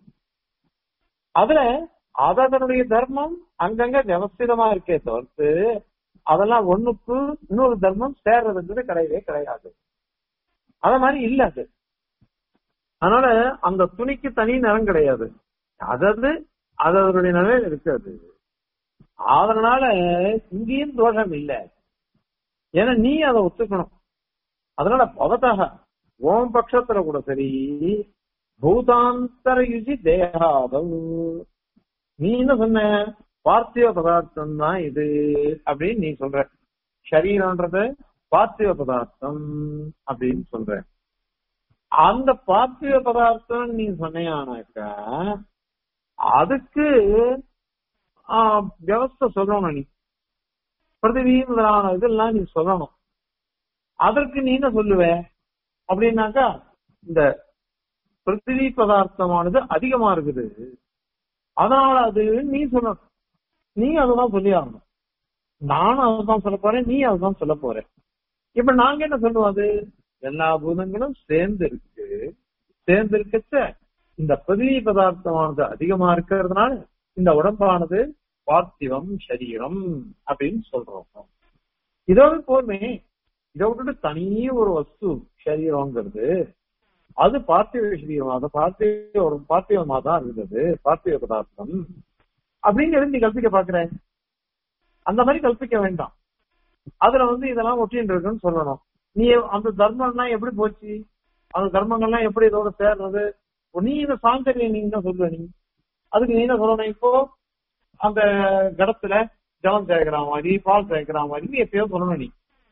அதுல அதனுடைய தர்மம் அங்கங்க வியவஸ்திதமா இருக்கே தவிர்த்து அதெல்லாம் ஒண்ணுக்கு இன்னொரு தர்மம் சேர்றதுங்கிறது கிடையவே கிடையாது அத மாதிரி இல்ல அது அதனால அந்த துணிக்கு தனி நிறம் கிடையாது அதாவது அது அதனுடைய நிலையில இருக்காது அதனால இங்கேயும் தோஷம் இல்ல ஏன்னா நீ அதை ஒத்துக்கணும் அதனால பவதாக ஓம் பட்சத்துல கூட சரி பூதாந்தர யுஜி தேகாதம் நீ என்ன சொன்ன பார்த்திவ பதார்த்தம் தான் இது அப்படின்னு நீ சொல்ற சரீரம்ன்றது பார்த்திவ பதார்த்தம் அப்படின்னு சொல்ற அந்த பார்த்திவ பதார்த்தம் நீ சொன்னையானாக்கா அதுக்கு ஆஹ், வியவஸ்தை சொல்லணும் நீ பிருத்திவி முதலான இதெல்லாம் நீ சொல்லணும் அதற்கு நீ என்ன சொல்லுவ அப்படின்னாக்கா இந்த பிருத்திவி பதார்த்தமானது அதிகமா இருக்குது அதனால அது நீ சொல்லணும் நீ அதுதான் சொல்லி ஆகணும் நானும் அதுதான் சொல்ல போறேன் நீ அதுதான் சொல்ல போற இப்ப நாங்க என்ன சொல்லுவோம் அது எல்லா பூதங்களும் சேர்ந்து இருக்கு சேர்ந்து இருக்கச்ச இந்த பிருத்திவி பதார்த்தமானது அதிகமா இருக்கிறதுனால இந்த உடம்பானது பார்த்திவம் சரீரம் அப்படின்னு சொல்றோம் இதோட போதுமே இதை விட்டுட்டு தனி ஒரு வஸ்து சரீரம்ங்கிறது அது பார்த்திவ சரீரம் அது பார்த்திவ ஒரு பார்த்திவமா தான் இருந்தது பார்த்திவ பதார்த்தம் அப்படிங்கிறது நீ கல்பிக்க பாக்குற அந்த மாதிரி கல்பிக்க வேண்டாம் அதுல வந்து இதெல்லாம் ஒட்டின்னு இருக்குன்னு சொல்லணும் நீ அந்த தர்மம்லாம் எப்படி போச்சு அந்த தர்மங்கள்லாம் எப்படி இதோட சேர்றது நீ இந்த சாந்தரியம் நீங்க தான் சொல்லுவ நீ அதுக்கு நீ என்ன சொல்லணும் இப்போ அந்த கடத்துல ஜலம் சேர்க்கிற மாதிரி பால் சேர்க்கிற மாதிரி நீ எப்பயோ சொல்லணும் நீ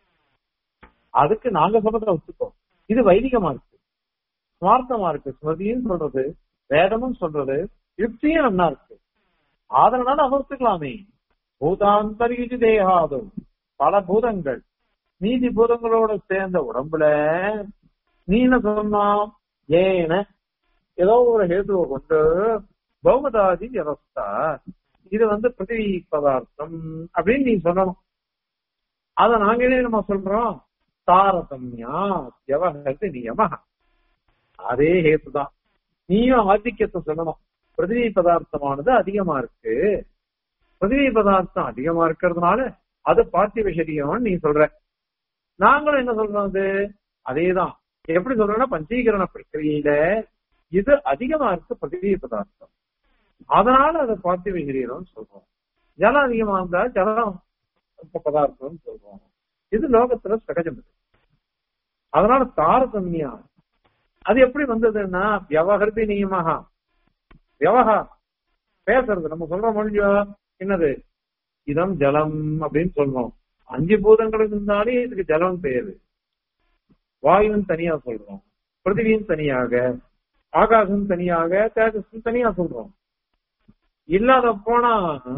அதுக்கு நாங்க சொல்றத வச்சுக்கோ இது வைதிகமா இருக்கு சுவார்த்தமா இருக்கு ஸ்மிருதியும் சொல்றது வேதமும் சொல்றது யுக்தியும் நல்லா இருக்கு அதனால அதை ஒத்துக்கலாமே பூதாந்தரிகிச்சு தேகாதும் பல பூதங்கள் மீதி பூதங்களோட சேர்ந்த உடம்புல நீ என்ன சொன்னா ஏன ஏதோ ஒரு ஹேதுவை கொண்டு பௌமதாதி வியவஸ்தா இது வந்து பிருத்திவி பதார்த்தம் அப்படின்னு நீ சொல்லணும் அத நாங்க என்ன நம்ம சொல்றோம் தாரதமியா வியவஹதி நியம அதே ஹேத்து தான் நீயும் ஆதிக்கத்தை சொல்லணும் பிருத்திவி பதார்த்தமானது அதிகமா இருக்கு பிருத்திவி பதார்த்தம் அதிகமா இருக்கிறதுனால அது பார்த்திவ சரீரம் நீ சொல்ற நாங்களும் என்ன சொல்றோம் அது அதேதான் எப்படி சொல்றோம்னா பஞ்சீகரண பிரக்கிரியில இது அதிகமா இருக்கு பிருத்திவி பதார்த்தம் அதனால அதை பார்த்திவ சரீரம் சொல்றோம் ஜலம் அதிகமா இருந்தா ஜலம் பதார்த்தம் சொல்றோம் இது லோகத்துல சகஜம் இது. அதனால தாரதமியா அது எப்படி வந்ததுன்னா வியவகர்த்தி நியமகா வியவகா பேசுறது நம்ம சொல்ற மொழியோ என்னது இதம் ஜலம் அப்படின்னு சொல்றோம் அஞ்சு பூதங்கள் இருந்தாலே இதுக்கு ஜலம் பேரு வாயுவும் தனியா சொல்றோம் பிருத்திவியும் தனியாக ஆகாசம் தனியாக தேஜஸும் தனியா சொல்றோம் இல்லாத போனா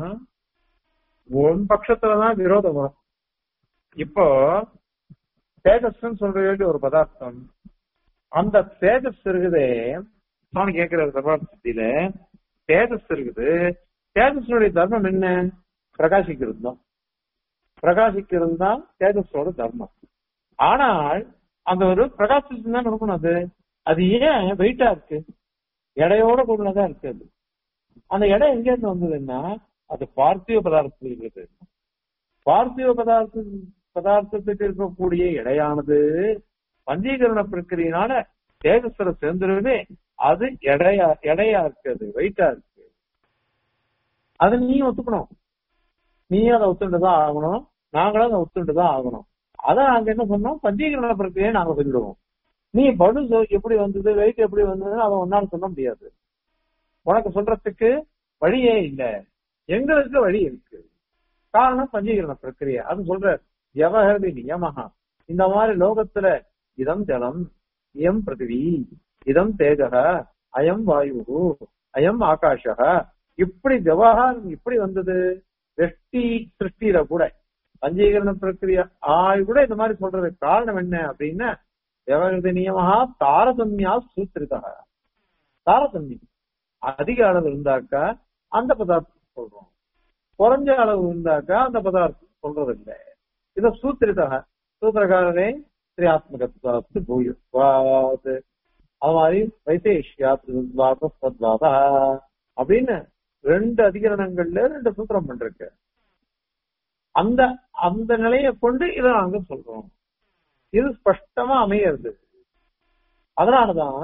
உன் பட்சத்துலதான் விரோதம் வரும் இப்போ தேஜஸ்ன்னு சொல்ற வேண்டிய ஒரு பதார்த்தம் அந்த தேஜஸ் இருக்குதே நான் கேட்கிற சபாத்தியில தேஜஸ் இருக்குது தேஜஸ்னுடைய தர்மம் என்ன பிரகாசிக்கிறது தான் பிரகாசிக்கிறது தான் தேஜஸோட தர்மம் ஆனால் அந்த ஒரு பிரகாசிச்சு தான் இருக்கணும் அது அது ஏன் வெயிட்டா இருக்கு எடையோட கூடதான் இருக்கு அது அந்த இடம் எங்க இருந்து வந்ததுன்னா அது பார்த்திவ பதார்த்தத்தில் இருக்குது பார்த்திவ பதார்த்த பதார்த்தத்துக்கு இருக்கக்கூடிய இடையானது பஞ்சீகரண பிரக்கிரியினால தேஜஸ்வர சேர்ந்துருவே அது எடையா எடையா இருக்குது வெயிட்டா இருக்கு அது நீயும் ஒத்துக்கணும் நீயும் அதை ஒத்துட்டு தான் ஆகணும் நாங்களும் அதை ஒத்துட்டு தான் ஆகணும் அதான் நாங்க என்ன சொன்னோம் பஞ்சீகரண பிரக்கிரியை நாங்க சொல்லிடுவோம் நீ படு சொ- எப்படி வந்தது வெயிட் எப்படி வந்ததுன்னு அதை ஒன்னால சொல்ல முடியாது உனக்கு சொல்றதுக்கு வழியே இல்ல எங்களுக்கு வழி இருக்கு காரணம் பஞ்சீகரண பிரக்கிரியை அது சொல்ற வியவஹரி நியமஹா இந்த மாதிரி லோகத்துல இதம் ஜலம் இயம் பிருத்திவி இதம் தேஜக அயம் வாயு அயம் ஆகாஷக இப்படி விவகாரம் இப்படி வந்தது வெஷ்டி சிருஷ்டியில கூட பஞ்சீகரண பிரக்கிரியா ஆய் கூட இந்த மாதிரி சொல்றதுக்கு காரணம் என்ன அப்படின்னா விவகிருத நியமஹா தாரதமியா சூத்திரிதா தாரதமியம் அதிக அளவு இருந்தாக்கா அந்த பதார்த்தம் சொல்றோம் குறைஞ்ச அளவு இருந்தாக்கா அந்த பதார்த்தம் சொல்றது இல்லை இத சூத்திரிதா சூத்திரகாரரே ஸ்ரீயாத்மகத்வாத்து பூயுவாத் அது மாதிரி வைசேஷ்யாத்வாதா அப்படின்னு ரெண்டு அதிகரணங்கள்ல ரெண்டு சூத்திரம் பண்றேன் அந்த அந்த நிலையை கொண்டு இதை நாங்க சொல்றோம் இது ஸ்பஷ்டமா அமையிறது அதனாலதான்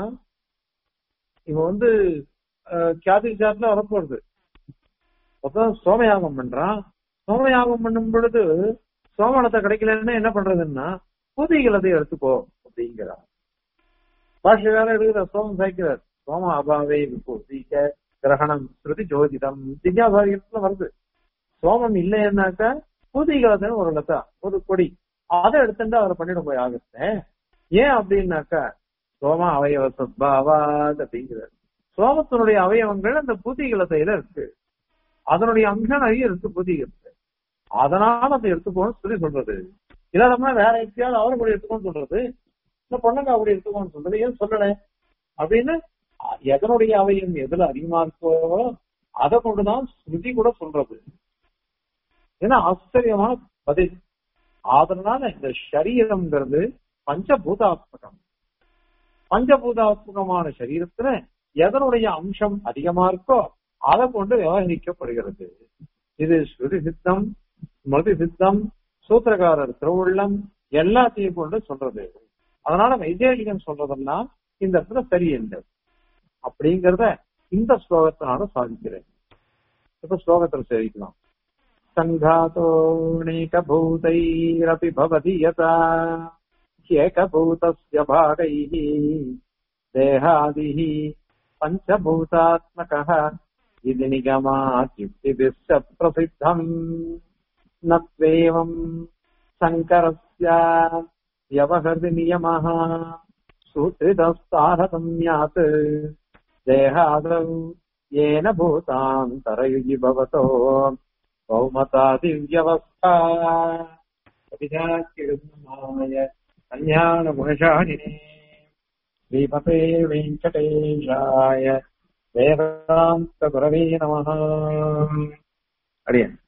இவன் வந்து அஹ், கியாதி சாட்ல வரப்போறது மொத்தம் சோமயாகம் பண்றான் சோமயாகம் பண்ணும் பொழுது சோமனத்தை கிடைக்கலன்னா என்ன பண்றதுன்னா பூதிகளதை எடுத்துக்கோ அப்படிங்கிறான் பாஷ்யக்காரர் எடுக்கிற சோமம் சாய்க்கிறார் சோம அபாவே விபூதிக்க கிரகணம் ஸ்ருதி ஜோதிடம் ஜிக்யாசாரியத்துல வருது சோமம் இல்லைன்னாக்கா பூதிகளதன் ஒரு லதா ஒரு கொடி அதை எடுத்துட்டு அவரை பண்ணிட போய் ஆகத்தேன் ஏன் அப்படின்னாக்கா சோம அவயவ சத்பாவாத் அப்படிங்கிறார் சோமத்தினுடைய அவயவங்கள் அந்த பூதிகளத்தையில இருக்கு அதனுடைய அம்சம் நிறைய இருக்கு பூதிகளத்தை அதனால அதை எடுத்துக்கோன்னு சொல்லி சொல்றது இல்லாதம்னா வேற எப்படியாவது அவரை கூட எடுத்துக்கோன்னு சொல்றது இந்த பொண்ணுங்க அப்படி எடுத்துக்கோன்னு சொல்றது ஏன் சொல்லல அப்படின்னு அ- எதனுடைய அவயம் எதுல அதிகமா இருக்கோ அதை கொண்டுதான் ஸ்ருதி கூட சொல்றது ஏன்னா ஆச்சரியமான பதில் அதனால இந்த சரீரம்ங்கிறது பஞ்சபூதாத்மகம் பஞ்சபூதாத்மகமான சரீரத்துல எதனுடைய அம்சம் அதிகமா இருக்கோ அதை கொண்டு விவகரிக்கப்படுகிறது இது ஸ்ருதி சித்தம் ஸ்மிருதி சித்தம் சூத்திரகாரர் திருவுள்ளம் எல்லாத்தையும் கொண்டு சொல்றது அதனால வைதேகிகன் சொல்றதெல்லாம் இந்த இடத்துல சரியில்லை அப்படிங்கறத இந்த ஸ்லோகத்தினால சாதிக்கிறேன் இப்ப ஸ்லோகத்துல சேவிக்கலாம் सङ्घातोऽनेकभूतैरपि भवति यथा ह्येकभूतस्य भागैः देहादिः पञ्चभूतात्मकः इति निगमात् युक्तिभिः च प्रसिद्धम् न त्वेवम् शङ्करस्य व्यवहृति नियमः सूत्रितस्तारतम्यात् देहादौ येन भूतान्तरयुजि भवतो बहुमतादिव्यवस्था अभिजात्यमाय कल्याणगुणशालिने श्रीमते वेङ्कटेशाय वेदान्तगुरवे नमः अडियन्